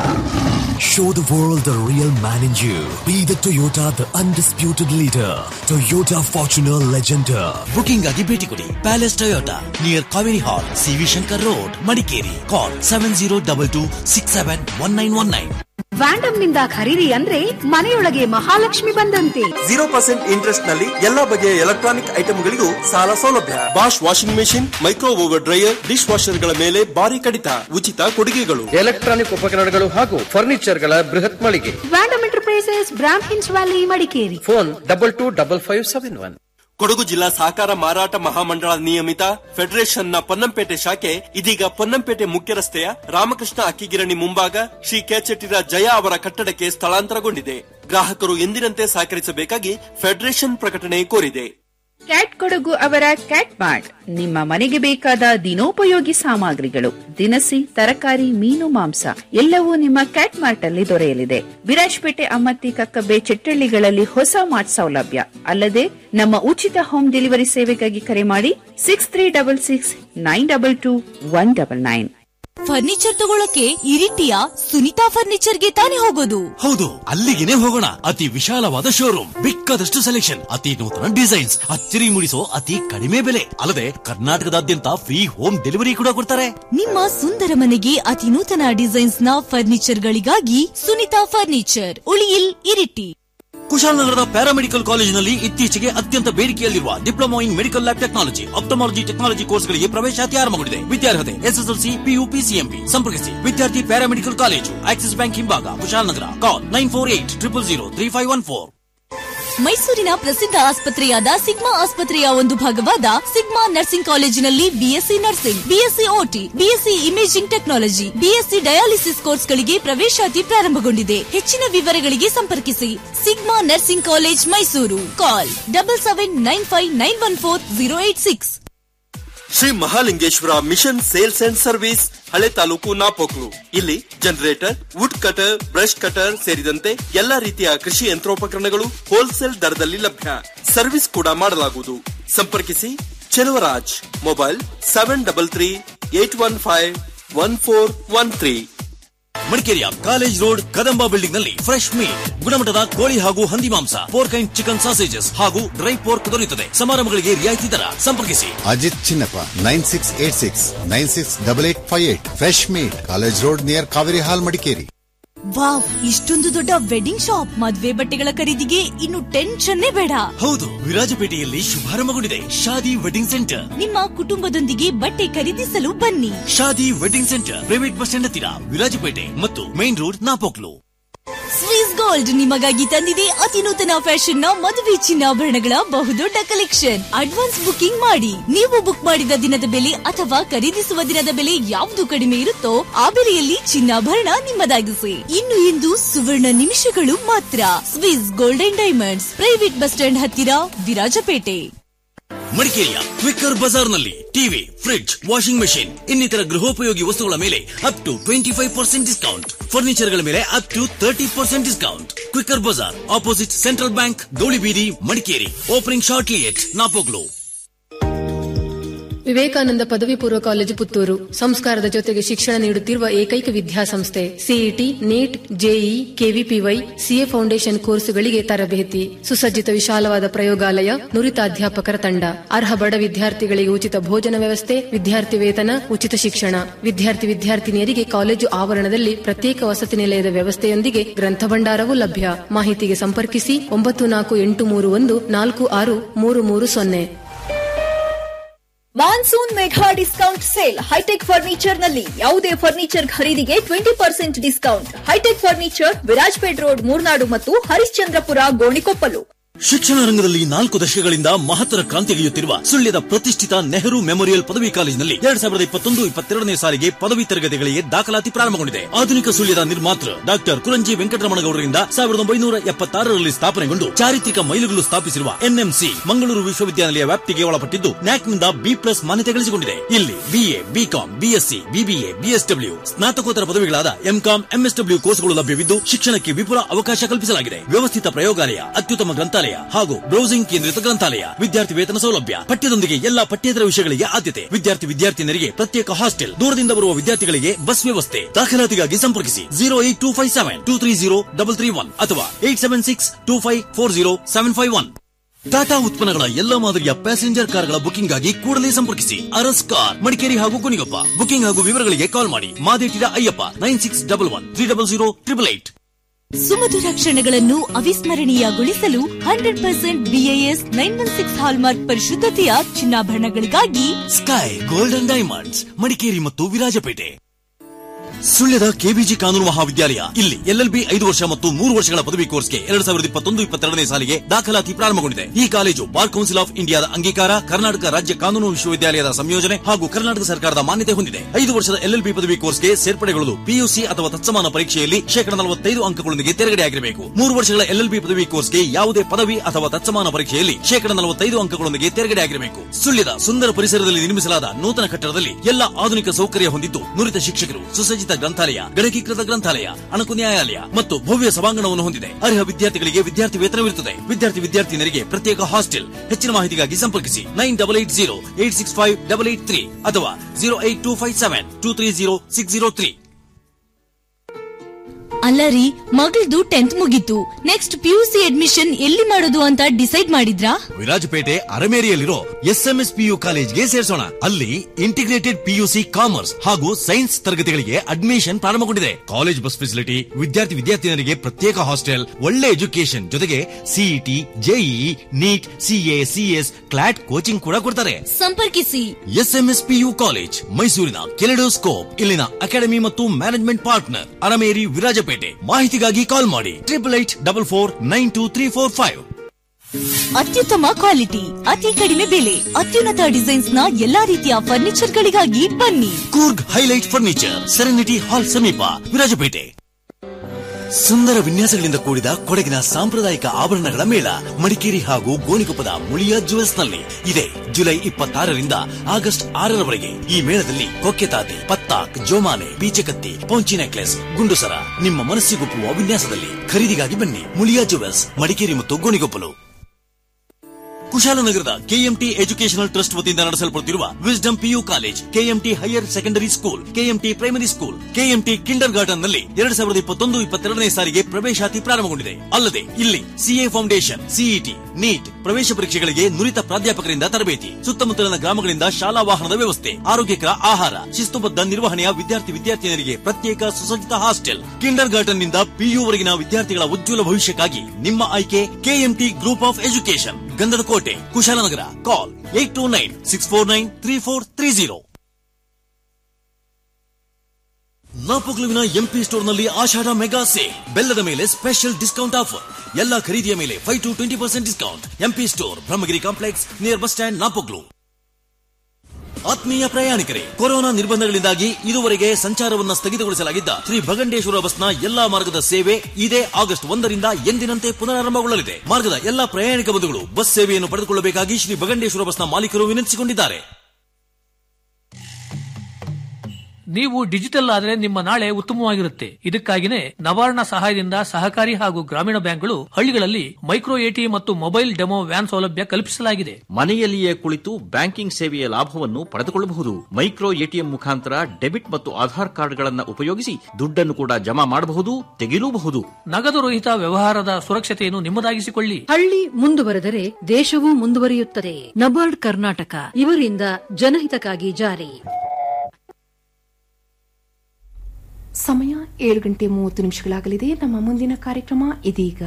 Show the world the real man in you. Be the Toyota, the undisputed leader. Toyota Fortuner Legender. Booking ಆಗಿ ಭೇಟಿ ಕೊಡಿ palace Toyota near Kaveri hall C V Shankar road Madikeri call seven zero double two six seven one nine one nine ವ್ಯಾಂಡಮ್ ನಿಂದ ಖರೀದಿ ಅಂದ್ರೆ ಮನೆಯೊಳಗೆ ಮಹಾಲಕ್ಷ್ಮಿ ಬಂದಂತೆ zero percent interest ನಲ್ಲಿ ಎಲ್ಲಾ ಬಗೆಯ ಎಲೆಕ್ಟ್ರಾನಿಕ್ ಐಟಮ್ಗಳಿಗೂ ಸಾಲ ಸೌಲಭ್ಯ Bosch washing machine micro oven dryer dish ವಾಷರ್ಗಳ ಮೇಲೆ ಭಾರಿ ಕಡಿತ ಉಚಿತ ಕೊಡುಗೆಗಳು ಎಲೆಕ್ಟ್ರಾನಿಕ್ ಉಪಕರಣಗಳು ಹಾಗೂ ಫರ್ನಿಚರ್ಗಳ ಬೃಹತ್ ಮಳಿಗೆ ವ್ಯಾಂಡಮ್ ಎಂಟರ್ಪ್ರೈಸಸ್ ಬ್ರಾಮ್ ಹಿನ್ಸ್ valley Madikeri phone double two double five seven one Kodagu ಜಿಲ್ಲಾ ಸಹಕಾರ ಮಾರಾಟ ಮಹಾಮಂಡಳ ನಿಯಮಿತ ಫೆಡರೇಷನ್ನ ಪೊನ್ನಂಪೇಟೆ ಶಾಖೆ ಇದೀಗ ಪೊನ್ನಂಪೇಟೆ ಮುಖ್ಯ ರಸ್ತೆಯ ರಾಮಕೃಷ್ಣ ಅಕ್ಕಿಗಿರಣಿ ಮುಂಭಾಗ ಶ್ರೀ ಕೆಚೆಟ್ಟಿರ ಜಯ ಅವರ ಕಟ್ಟಡಕ್ಕೆ ಸ್ಥಳಾಂತರಗೊಂಡಿದೆ ಗ್ರಾಹಕರು ಎಂದಿನಂತೆ ಸಹಕರಿಸಬೇಕಾಗಿ ಫೆಡರೇಷನ್ ಪ್ರಕಟಣೆ ಕೋರಿದೆ ಕ್ಯಾಟ್ ಕೊಡಗು ಅವರ ಕ್ಯಾಟ್ ಮಾರ್ಟ್ ನಿಮ್ಮ ಮನೆಗೆ ಬೇಕಾದ ದಿನೋಪಯೋಗಿ ಸಾಮಗ್ರಿಗಳು ದಿನಸಿ ತರಕಾರಿ ಮೀನು ಮಾಂಸ ಎಲ್ಲವೂ ನಿಮ್ಮ ಕ್ಯಾಟ್ ಮಾರ್ಟ್ ಅಲ್ಲಿ ದೊರೆಯಲಿದೆ ವಿರಾಜ್ಪೇಟೆ ಅಮ್ಮತ್ತಿ ಕಕ್ಕಬ್ಬೆ ಚೆಟ್ಟಳ್ಳಿಗಳಲ್ಲಿ ಹೊಸ ಮಾರ್ಟ್ ಸೌಲಭ್ಯ ಅಲ್ಲದೆ ನಮ್ಮ ಉಚಿತ ಹೋಮ್ ಡೆಲಿವರಿ ಸೇವೆಗಾಗಿ ಕರೆ ಮಾಡಿ six three double six nine double two one double nine furniture ತಗೊಳಕ್ಕೆ ಇರಿಟಿಯ ಸುನಿತಾ ಫರ್ನಿಚರ್ಗೆ ತಾನೇ ಹೋಗೋದು ಹೌದು ಅಲ್ಲಿಗೆನೆ ಹೋಗೋಣ ಅತಿ ವಿಶಾಲವಾದ ಶೋರೂಮ್ ಬೇಕಾದಷ್ಟು ಸೆಲೆಕ್ಷನ್ ಅತಿ ನೂತನ ಡಿಸೈನ್ಸ್ ಅಚ್ಚರಿ ಮೂಡಿಸೋ ಅತಿ ಕಡಿಮೆ ಬೆಲೆ ಅಲ್ಲದೆ ಕರ್ನಾಟಕದಾದ್ಯಂತ ಫ್ರೀ ಹೋಮ್ ಡೆಲಿವರಿ ಕೂಡ ಕೊಡ್ತಾರೆ ನಿಮ್ಮ ಸುಂದರ ಮನೆಗೆ ಅತಿ ನೂತನ ಡಿಸೈನ್ಸ್ ನ ಫರ್ನಿಚರ್ ಗಳಿಗಾಗಿ ಸುನಿತಾ ಫರ್ನಿಚರ್ ಉಳಿಯಿಲ್ ಇರಿಟಿ ಕುಶಾಲನಗರದ ಪ್ಯಾರಾಮೆಡಿಕಲ್ ಕಾಲೇಜಿನಲ್ಲಿ ಇತ್ತೀಚೆಗೆ ಅತ್ಯಂತ ಬೇಡಿಕೆಯಲ್ಲಿರುವ diploma in medical lab technology ophthalmology technology ಕೋರ್ಸ್ಗಳಿಗೆ ಪ್ರವೇಶಾತಿ ಆರಂಭಗೊಂಡಿದೆ ವಿದ್ಯಾರ್ಹತೆ ಎಸ್ಎಸ್ಎಲ್ಸಿ ಪಿಯು ಪಿಸಿಎಂಬಿ ಸಂಪರ್ಕಿಸಿ ವಿದ್ಯಾರ್ಥಿ ಪ್ಯಾರಾಮೆಡಿಕಲ್ ಕಾಲೇಜು ಆಕ್ಸಿಸ್ ಬ್ಯಾಂಕ್ ಹಿಂಭಾಗ Kushalnagar call nine four eight triple zero three five one four ಮೈಸೂರಿನ ಪ್ರಸಿದ್ಧ ಆಸ್ಪತ್ರೆಯಾದ ಸಿಗ್ಮಾ ಆಸ್ಪತ್ರೆಯ ಒಂದು ಭಾಗವಾದ ಸಿಗ್ಮಾ ನರ್ಸಿಂಗ್ ಕಾಲೇಜಿನಲ್ಲಿ BSc nursing BSc OT BSc imaging technology BSc dialysis ಕೋರ್ಸ್ಗಳಿಗೆ ಪ್ರವೇಶಾತಿ ಪ್ರಾರಂಭಗೊಂಡಿದೆ ಹೆಚ್ಚಿನ ವಿವರಗಳಿಗೆ ಸಂಪರ್ಕಿಸಿ Sigma nursing college Mysuru call double seven nine five nine one four zero eight six Shri Mahalingeshwara machine sales and service ಹಳೆ ತಾಲೂಕು ನಾಪೋಕ್ಲು ಇಲ್ಲಿ generator wood cutter brush cutter ಸೇರಿದಂತೆ ಎಲ್ಲಾ ರೀತಿಯ ಕೃಷಿ ಯಂತ್ರೋಪಕರಣಗಳು ಹೋಲ್ಸೇಲ್ ದರದಲ್ಲಿ ಲಭ್ಯ ಸರ್ವಿಸ್ ಕೂಡ ಮಾಡಲಾಗುವುದು ಸಂಪರ್ಕಿಸಿ Cheluvaraj mobile seven double three eight one five one four one three ಮಡಿಕೇರಿಯ ಕಾಲೇಜ್ ರೋಡ್ ಕದಂಬ ಬಿಲ್ಡಿಂಗ್ ನಲ್ಲಿ ಫ್ರೆಶ್ ಮೀಟ್ ಗುಣಮಟ್ಟದ ಕೋಳಿ ಹಾಗೂ ಹಂದಿ ಮಾಂಸ ಪೋರ್ಕ್ ಅಂಡ್ ಚಿಕನ್ ಸಾಸೇಜಸ್ ಹಾಗೂ ಡ್ರೈ ಪೋರ್ಕ್ ದೊರೆಯುತ್ತದೆ ಸಮಾರಂಭಗಳಿಗೆ ರಿಯಾಯಿತಿ ದರ ಸಂಪರ್ಕಿಸಿ Ajith Chinnappa nine six eight six nine six double eight five eight fresh meat college road near Kaveri hall Madikeri wow ಇಷ್ಟೊಂದು ದೊಡ್ಡ ವೆಡ್ಡಿಂಗ್ ಶಾಪ್ ಮದ್ವೆ ಬಟ್ಟೆಗಳ ಖರೀದಿಗೆ ಇನ್ನು ಟೆನ್ಷನ್ನೇ ಬೇಡ ಹೌದು ವಿರಾಜಪೇಟೆಯಲ್ಲಿ ಶುಭಾರಂಭಗೊಂಡಿದೆ ಶಾದಿ ವೆಡ್ಡಿಂಗ್ ಸೆಂಟರ್ ನಿಮ್ಮ ಕುಟುಂಬದೊಂದಿಗೆ ಬಟ್ಟೆ ಖರೀದಿಸಲು ಬನ್ನಿ Shaadi wedding centre private bus stand ಹತ್ತಿರ ವಿರಾಜಪೇಟೆ ಮತ್ತು main road Napoklu Swiss gold ನಿಮಗಾಗಿ ತಂದಿದೆ ಅತಿ ನೂತನ ಫ್ಯಾಷನ್ ನ ಮದುವೆ ಚಿನ್ನಾಭರಣಗಳ ಬಹುದೊಡ್ಡ ಕಲೆಕ್ಷನ್ ಅಡ್ವಾನ್ಸ್ ಬುಕಿಂಗ್ ಮಾಡಿ ನೀವು ಬುಕ್ ಮಾಡಿದ ದಿನದ ಬೆಲೆ ಅಥವಾ ಖರೀದಿಸುವ ದಿನದ ಬೆಲೆ ಯಾವುದು ಕಡಿಮೆ ಇರುತ್ತೋ ಆ ಬೆಲೆಯಲ್ಲಿ ಚಿನ್ನಾಭರಣ ನಿಮ್ಮದಾಗಿಸಿ ಇನ್ನು ಇಂದು ಸುವರ್ಣ ನಿಮಿಷಗಳು ಮಾತ್ರ Swiss gold and diamonds private bus stand ಹತ್ತಿರ ವಿರಾಜಪೇಟೆ ಮಡಿಕೇರಿಯ ಕ್ವಿಕ್ಕರ್ ಬಜಾರ್ನಲ್ಲಿ ಟಿವಿ ಫ್ರಿಡ್ಜ್ ವಾಷಿಂಗ್ ಮೆಷಿನ್ ಇನ್ನಿತರ ಗೃಹೋಪಯೋಗಿ ವಸ್ತುಗಳ ಮೇಲೆ up to twenty five percent discount ಫರ್ನಿಚರ್ಗಳ ಮೇಲೆ up to thirty percent discount quicker Bazaar opposite central bank ಗೌಳಿಬೀದಿ Madikeri opening shortly at Napoklu Vivekananda ಪದವಿ ಪೂರ್ವ ಕಾಲೇಜು ಪುತ್ತೂರು ಸಂಸ್ಕಾರದ ಜೊತೆಗೆ ಶಿಕ್ಷಣ ನೀಡುತ್ತಿರುವ ಏಕೈಕ ವಿದ್ಯಾಸಂಸ್ಥೆ CET NEET JEE KVPY CA foundation ಕೋರ್ಸುಗಳಿಗೆ ತರಬೇತಿ ಸುಸಜ್ಜಿತ ವಿಶಾಲವಾದ ಪ್ರಯೋಗಾಲಯ ನುರಿತ ಅಧ್ಯಾಪಕರ ತಂಡ ಅರ್ಹ ಬಡ ವಿದ್ಯಾರ್ಥಿಗಳಿಗೆ ಉಚಿತ ಭೋಜನ ವ್ಯವಸ್ಥೆ ವಿದ್ಯಾರ್ಥಿ ವೇತನ ಉಚಿತ ಶಿಕ್ಷಣ ವಿದ್ಯಾರ್ಥಿ ವಿದ್ಯಾರ್ಥಿನಿಯರಿಗೆ ಕಾಲೇಜು ಆವರಣದಲ್ಲಿ ಪ್ರತ್ಯೇಕ ವಸತಿ ನಿಲಯದ ವ್ಯವಸ್ಥೆಯೊಂದಿಗೆ ಗ್ರಂಥ ಭಂಡಾರವೂ ಲಭ್ಯ ಮಾಹಿತಿಗೆ ಸಂಪರ್ಕಿಸಿ ಒಂಬತ್ತು ನಾಲ್ಕು ಎಂಟು ಮೂರು ಒಂದು ನಾಲ್ಕು ಆರು ಮೂರು ಮೂರು ಸೊನ್ನೆ monsoon mega discount sale hitech furniture ನಲ್ಲಿ ಯಾವುದೇ ಫರ್ನಿಚರ್ ಖರೀದಿಗೆ twenty percent discount hitech furniture Virajpet road Murnad ಮತ್ತು ಹರಿಶ್ಚಂದ್ರಪುರ ಗೋಣಿಕೊಪ್ಪಲು ಶಿಕ್ಷಣ ರಂಗದಲ್ಲಿ ನಾಲ್ಕು ದಶಕಗಳಿಂದ ಮಹತ್ತರ ಕ್ರಾಂತಿಗೆಯುತ್ತಿರುವ ಸುಳ್ಯದ ಪ್ರತಿಷ್ಠಿತ ನೆಹರು ಮೆಮೋರಿಯಲ್ ಪದವಿ ಕಾಲೇಜಿನಲ್ಲಿ ಎರಡ್ ಸಾವಿರದ ಇಪ್ಪತ್ತೊಂದು ಇಪ್ಪತ್ತೆರಡನೇ ಸಾಲಿಗೆ ಪದವಿ ತರಗತಿಗಳಿಗೆ ದಾಖಲಾತಿ ಪ್ರಾರಂಭಗೊಂಡಿದೆ ಆಧುನಿಕ ಸುಳ್ಯದ ನಿರ್ಮಾತೃ ಡಾಕ್ಟರ್ ಕುರಂಜಿ ವೆಂಕಟರಮಣಗೌಡರಿಂದ ಸಾವಿರದ ಒಂಬೈನೂರ ಎಪ್ಪತ್ತಾರರಲ್ಲಿ ಸ್ಥಾಪನೆಗೊಂಡು ಚಾರಿತ್ರಿಕ ಮೈಲುಗಲ್ಲು ಸ್ಥಾಪಿಸಿರುವ ಎನ್ಎಂಸಿ ಮಂಗಳೂರು ವಿಶ್ವವಿದ್ಯಾಲಯ ವ್ಯಾಪ್ತಿಗೆ ಒಳಪಟ್ಟಿದ್ದು ನ್ಯಾಕ್ನಿಂದ ಬಿ ಪ್ಲಸ್ ಮಾನ್ಯತೆ ಗಳಿಸಿಕೊಂಡಿದೆ ಇಲ್ಲಿ BA BCom BSc BBA BSW ಸ್ನಾತಕೋತ್ತರ ಪದವಿಗಳಾದ ಎಂಕಾಂ ಎಂಎಸ್ಡಬ್ಲ್ಯೂ ಕೋರ್ಸ್ಗಳು ಲಭ್ಯವಿದ್ದು ಶಿಕ್ಷಣಕ್ಕೆ ವಿಪುಲ ಅವಕಾಶ ಕಲ್ಪಿಸಲಾಗಿದೆ ವ್ಯವಸ್ಥಿತ ಪ್ರಯೋಗಾಲಯ ಅತ್ಯುತ್ತಮ ಗ್ರಂಥಾಲಯ ಗ್ರಂಥಾಲಯ ಹಾಗೂ ಬ್ರೌಸಿಂಗ್ ಕೇಂದ್ರಿತ ಗ್ರಂಥಾಲಯ ವಿದ್ಯಾರ್ಥಿ ವೇತನ ಸೌಲಭ್ಯ ಪಠ್ಯದೊಂದಿಗೆ ಎಲ್ಲಾ ಪಠ್ಯೇತರ ವಿಷಯಗಳಿಗೆ ಆದ್ಯತೆ ವಿದ್ಯಾರ್ಥಿ ವಿದ್ಯಾರ್ಥಿನಿಯರಿಗೆ ಪ್ರತ್ಯೇಕ ಹಾಸ್ಟೆಲ್ ದೂರದಿಂದ ಬರುವ ವಿದ್ಯಾರ್ಥಿಗಳಿಗೆ ಬಸ್ ವ್ಯವಸ್ಥೆ ದಾಖಲಾತಿಗಾಗಿ ಸಂಪರ್ಕಿಸಿ zero eight two five seven two three zero double three one ಅಥವಾ eight seven six two five four zero seven five one Tata ಉತ್ಪನ್ನಗಳ ಎಲ್ಲ ಮಾದರಿಯ ಪ್ಯಾಸೆಂಜರ್ ಕಾರ್ಗಳ ಬುಕಿಂಗ್ ಆಗಿ ಕೂಡಲೇ ಸಂಪರ್ಕಿಸಿ ಅರಸ್ ಕಾರ್ ಮಡಿಕೇರಿ ಹಾಗೂ ಕುನಿಗೊಪ್ಪ ಬುಕಿಂಗ್ ಹಾಗೂ ವಿವರಗಳಿಗೆ ಕಾಲ್ ಮಾಡಿ ಮಾದೇಟಿದ Ayyappa nine six double one three double zero triple eight ಸುಮಧುರ ಕ್ಷಣಗಳನ್ನು ಅವಿಸ್ಮರಣೀಯಗೊಳಿಸಲು hundred percent BIS nine one six hallmark ಪರಿಶುದ್ಧತೆಯ ಚಿನ್ನಾಭರಣಗಳಿಗಾಗಿ ಸ್ಕೈ ಗೋಲ್ಡನ್ ಡೈಮಂಡ್ಸ್ ಮಡಿಕೇರಿ ಮತ್ತು ವಿರಾಜಪೇಟೆ ಸುಳ್ಯದ ಕೆಬಿಜಿ ಕಾನೂನು ಮಹಾವಿದ್ಯಾಲಯ ಇಲ್ಲಿ ಎಲ್ಎಲ್ಬಿ ಐದು ವರ್ಷ ಮತ್ತು ಮೂರು ವರ್ಷಗಳ ಪದವಿ ಕೋರ್ಸ್ಗೆ ಎರಡ್ ಸಾವಿರದ ಇಪ್ಪತ್ತೊಂದು ಇಪ್ಪತ್ತೆರಡನೇ ಸಾಲಿಗೆ ದಾಖಲಾತಿ ಪ್ರಾರಂಭಗೊಂಡಿದೆ ಈ ಕಾಲೇಜು ಬಾರ್ ಕೌನ್ಸಿಲ್ ಆಫ್ ಇಂಡಿಯಾದ ಅಂಗೀಕಾರ ಕರ್ನಾಟಕ ರಾಜ್ಯ ಕಾನೂನು ವಿಶ್ವವಿದ್ಯಾಲಯದ ಸಂಯೋಜನೆ ಹಾಗೂ ಕರ್ನಾಟಕ ಸರ್ಕಾರದ ಮಾನ್ಯತೆ ಹೊಂದಿದೆ ಐದು ವರ್ಷದ ಎಲ್ಎಲ್ಬಿ ಪದವಿ ಕೋರ್ಸ್ಗೆ ಸೇರ್ಪಡೆಗೊಳ್ಳಲು ಪಿಯುಸಿ ಅಥವಾ ತತ್ಸಮಾನ ಪರೀಕ್ಷೆಯಲ್ಲಿ ಶೇಕಡ ನಲವತ್ತೈದು ಅಂಕಗಳೊಂದಿಗೆ ತೆರಗಡೆಯಾಗಿರಬೇಕು ಮೂರು ವರ್ಷಗಳ ಎಲ್ಎಲ್ಬಿ ಪದವಿ ಕೋರ್ಸ್ಗೆ ಯಾವುದೇ ಪದವಿ ಅಥವಾ ತತ್ಸಮಾನ ಪರೀಕ್ಷೆಯಲ್ಲಿ ಶೇಕಡ ನಲವತ್ತೈದು ಅಂಕಗಳೊಂದಿಗೆ ತೆರಗಡೆಯಾಗಿರಬೇಕು ಸುಳ್ಯದ ಸುಂದರ ಪರಿಸರದಲ್ಲಿ ನಿರ್ಮಿಸಲಾದ ನೂತನ ಕಟ್ಟಡದಲ್ಲಿ ಎಲ್ಲ ಆಧುನಿಕ ಸೌಕರ್ಯ ಹೊಂದಿದ್ದು ನುರಿತ ಶಿಕ್ಷಕರು ಸುಸಜ್ಜಿತ ಗ್ರಂಥಾಲಯ ಗಣಕೀಕೃತ ಗ್ರಂಥಾಲಯ ಅಣಕು ನ್ಯಾಯಾಲಯ ಮತ್ತು ಭವ್ಯ ಸಭಾಂಗಣವನ್ನು ಹೊಂದಿದೆ ಅರ್ಹ ವಿದ್ಯಾರ್ಥಿಗಳಿಗೆ ವಿದ್ಯಾರ್ಥಿ ವೇತನವಿರುತ್ತದೆ ವಿದ್ಯಾರ್ಥಿ ವಿದ್ಯಾರ್ಥಿನಿಯರಿಗೆ ಪ್ರತ್ಯೇಕ ಹಾಸ್ಟೆಲ್ ಹೆಚ್ಚಿನ ಮಾಹಿತಿಗಾಗಿ ಸಂಪರ್ಕಿಸಿ nine double eight zero eight six five double eight three ಅಥವಾ zero eight two five seven two three zero six zero three ಅಲ್ಲ ರೀ ಮಗಳದು ಟೆಂತ್ ಮುಗೀತು ನೆಕ್ಸ್ಟ್ ಪಿಯುಸಿ ಅಡ್ಮಿಷನ್ ಎಲ್ಲಿ ಮಾಡೋದು ಅಂತ ಡಿಸೈಡ್ ಮಾಡಿದ್ರಾ ವಿರಾಜಪೇಟೆ ಅರಮೇರಿಯಲ್ಲಿರೋ ಎಸ್ಎಂಎಸ್ ಪಿಯು ಕಾಲೇಜ್ಗೆ ಸೇರಿಸೋಣ ಅಲ್ಲಿ ಇಂಟಿಗ್ರೇಟೆಡ್ ಪಿಯುಸಿ ಕಾಮರ್ಸ್ ಹಾಗೂ ಸೈನ್ಸ್ ತರಗತಿಗಳಿಗೆ ಅಡ್ಮಿಷನ್ ಪ್ರಾರಂಭಗೊಂಡಿದೆ ಕಾಲೇಜ್ ಬಸ್ ಫೆಸಿಲಿಟಿ ವಿದ್ಯಾರ್ಥಿ ವಿದ್ಯಾರ್ಥಿನಿಯರಿಗೆ ಪ್ರತ್ಯೇಕ ಹಾಸ್ಟೆಲ್ ಒಳ್ಳೆ ಎಜುಕೇಶನ್ ಜೊತೆಗೆ CET JEE NEET CA CS CLAT coaching ಕೂಡ ಕೊಡ್ತಾರೆ ಸಂಪರ್ಕಿಸಿ ಎಸ್ಎಂಎಸ್ ಪಿಯು ಕಾಲೇಜ್ ಮೈಸೂರಿನ ಕೆಲಿಡೋಸ್ಕೋಪ್ ಇಲ್ಲಿನ ಅಕಾಡೆಮಿ ಮತ್ತು ಮ್ಯಾನೇಜ್ಮೆಂಟ್ ಪಾರ್ಟ್ನರ್ ಅರಮೇರಿ ವಿರಾಜಪೇಟೆ ಮಾಹಿತಿಗಾಗಿ ಕಾಲ್ ಮಾಡಿ triple eight double four nine two three four five ಅತ್ಯುತ್ತಮ ಕ್ವಾಲಿಟಿ ಅತಿ ಕಡಿಮೆ ಬೆಲೆ ಅತ್ಯುನ್ನತ ಡಿಸೈನ್ಸ್ ನ ಎಲ್ಲಾ ರೀತಿಯ ಫರ್ನಿಚರ್ ಗಳಿಗಾಗಿ ಬನ್ನಿ Coorg highlight furniture serenity hall ಸಮೀಪ ವಿರಾಜಪೇಟೆ ಸುಂದರ ವಿನ್ಯಾಸಗಳಿಂದ ಕೂಡಿದ ಕೊಡಗಿನ ಸಾಂಪ್ರದಾಯಿಕ ಆಭರಣಗಳ ಮೇಳ ಮಡಿಕೇರಿ ಹಾಗೂ ಗೋಣಿಕೊಪ್ಪದ ಮುಳಿಯ ಜುವೆಲ್ಸ್ ನಲ್ಲಿ ಇದೆ ಜುಲೈ ಇಪ್ಪತ್ತಾರರಿಂದ ಆಗಸ್ಟ್ ಆರರವರೆಗೆ ಈ ಮೇಳದಲ್ಲಿ ಕೊಕ್ಕೆತಾತಿ ಪತ್ತಾಕ್ ಜೋಮಾಲೆ ಬೀಚಕತ್ತಿ ಪೌಂಚಿ ನೆಕ್ಲೆಸ್ ಗುಂಡುಸರ ನಿಮ್ಮ ಮನಸ್ಸಿಗೊಪ್ಪುವ ವಿನ್ಯಾಸದಲ್ಲಿ ಖರೀದಿಗಾಗಿ ಬನ್ನಿ ಮುಳಿಯಾ ಜುವೆಲ್ಸ್ ಮಡಿಕೇರಿ ಮತ್ತು ಗೋಣಿಗೊಪ್ಪಲು ಕುಶಾಲನಗರದ ಕೆಎಂಟಿ ಎಜುಕೇಶನಲ್ ಟ್ರಸ್ಟ್ ವತಿಯಿಂದ ನಡೆಸಲ್ಪಡುತ್ತಿರುವ wisdom PU college KMT higher secondary school KMT primary school KMT kindergarten ನಲ್ಲಿ ಎರಡ್ ಸಾವಿರದ ಇಪ್ಪತ್ತೊಂದು ಇಪ್ಪತ್ತೆರಡನೇ ಸಾರಿಗೆ ಪ್ರವೇಶಾತಿ ಪ್ರಾರಂಭಗೊಂಡಿದೆ ಅಲ್ಲದೆ ಇಲ್ಲಿ ಸಿಎ ಫೌಂಡೇಶನ್ ಸಿಇಟಿ ನೀಟ್ ಪ್ರವೇಶ ಪರೀಕ್ಷೆಗಳಿಗೆ ನುರಿತ ಪ್ರಾಧ್ಯಾಪಕರಿಂದ ತರಬೇತಿ ಸುತ್ತಮುತ್ತಲಿನ ಗ್ರಾಮಗಳಿಂದ ಶಾಲಾ ವಾಹನದ ವ್ಯವಸ್ಥೆ ಆರೋಗ್ಯಕರ ಆಹಾರ ಶಿಸ್ತುಬದ್ಧ ನಿರ್ವಹಣೆಯ ವಿದ್ಯಾರ್ಥಿ ವಿದ್ಯಾರ್ಥಿನಿಯರಿಗೆ ಪ್ರತ್ಯೇಕ ಸುಸಜ್ಜಿತ ಹಾಸ್ಟೆಲ್ ಕಿಂಡರ್ ಗಾರ್ಡನ್ ನಿಂದ ಪಿಯು ವರೆಗಿನ ವಿದ್ಯಾರ್ಥಿಗಳ ಉಜ್ವಲ ಭವಿಷ್ಯಕ್ಕಾಗಿ ನಿಮ್ಮ ಆಯ್ಕೆ ಕೆಎಂಟಿ ಗ್ರೂಪ್ ಆಫ್ ಎಜುಕೇಶನ್ ಗಂಧದ ಕೋಟೆ Kushalnagar call eight two nine six four nine three four three zero ನಾಪೊಕ್ಲುವಿನ ಎಂಪಿ ಸ್ಟೋರ್ ನಲ್ಲಿ ಆಷಾಢ ಮೆಗಾ ಸೇ ಬೆಲ್ಲದ ಮೇಲೆ ಸ್ಪೆಷಲ್ ಡಿಸ್ಕೌಂಟ್ ಆಫರ್ ಎಲ್ಲ ಖರೀದಿಯ ಮೇಲೆ five to twenty percent discount MP store Brahmagiri complex near bus stand Napoklu ಆತ್ಮೀಯ ಪ್ರಯಾಣಿಕರೇ ಕೊರೋನಾ ನಿರ್ಬಂಧಗಳಿಂದಾಗಿ ಇದುವರೆಗೆ ಸಂಚಾರವನ್ನ ಸ್ಥಗಿತಗೊಳಿಸಲಾಗಿದ್ದ ಶ್ರೀ ಭಗಂಡೇಶ್ವರ ಬಸ್ನ ಎಲ್ಲಾ ಮಾರ್ಗದ ಸೇವೆ ಇದೇ ಆಗಸ್ಟ್ ಒಂದರಿಂದ ಎಂದಿನಂತೆ ಪುನರಾರಂಭಗೊಳ್ಳಲಿದೆ ಮಾರ್ಗದ ಎಲ್ಲಾ ಪ್ರಯಾಣಿಕ ಬಂಧುಗಳು ಬಸ್ ಸೇವೆಯನ್ನು ಪಡೆದುಕೊಳ್ಳಬೇಕಾಗಿ ಶ್ರೀ ಭಗಂಡೇಶ್ವರ ಬಸ್ನ ಮಾಲೀಕರು ವಿನಂತಿಸಿಕೊಂಡಿದ್ದಾರೆ ನೀವು ಡಿಜಿಟಲ್ ಆದರೆ ನಿಮ್ಮ ನಾಳೆ ಉತ್ತಮವಾಗಿರುತ್ತೆ ಇದಕ್ಕಾಗಿನೇ ನವಾರ್ಣ ಸಹಾಯದಿಂದ ಸಹಕಾರಿ ಹಾಗೂ ಗ್ರಾಮೀಣ ಬ್ಯಾಂಕ್ಗಳು ಹಳ್ಳಿಗಳಲ್ಲಿ ಮೈಕ್ರೋ ಎಟಿ ಮತ್ತು ಮೊಬೈಲ್ ಡೆಮೋ ವ್ಯಾನ್ ಸೌಲಭ್ಯ ಕಲ್ಪಿಸಲಾಗಿದೆ ಮನೆಯಲ್ಲಿಯೇ ಕುಳಿತು ಬ್ಯಾಂಕಿಂಗ್ ಸೇವೆಯ ಲಾಭವನ್ನು ಪಡೆದುಕೊಳ್ಳಬಹುದು ಮೈಕ್ರೋ ಎಟಿಎಂ ಮುಖಾಂತರ ಡೆಬಿಟ್ ಮತ್ತು ಆಧಾರ್ ಕಾರ್ಡ್ಗಳನ್ನು ಉಪಯೋಗಿಸಿ ದುಡ್ಡನ್ನು ಕೂಡ ಜಮಾ ಮಾಡಬಹುದು ತೆಗೆಯಲೂಬಹುದು ನಗದು ರಹಿತ ವ್ಯವಹಾರದ ಸುರಕ್ಷತೆಯನ್ನು ನಿಮ್ಮದಾಗಿಸಿಕೊಳ್ಳಿ ಹಳ್ಳಿ ಮುಂದುವರೆದರೆ ದೇಶವೂ ಮುಂದುವರಿಯುತ್ತದೆ ನಬಾರ್ಡ್ ಕರ್ನಾಟಕ ಇವರಿಂದ ಜನಹಿತಕ್ಕಾಗಿ ಜಾರಿ ಸಮಯ ಏಳು ಗಂಟೆ ಮೂವತ್ತು ನಿಮಿಷಗಳಾಗಲಿದೆ ನಮ್ಮ ಮುಂದಿನ ಕಾರ್ಯಕ್ರಮ ಇದೀಗ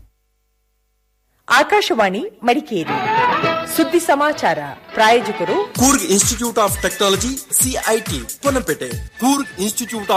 ಆಕಾಶವಾಣಿ ಮಡಿಕೇರಿ ಸುದ್ದಿ ಸಮಾಚಾರ ಪ್ರಾಯೋಜಕರು Coorg institute of technology CIT Ponnampet Coorg institute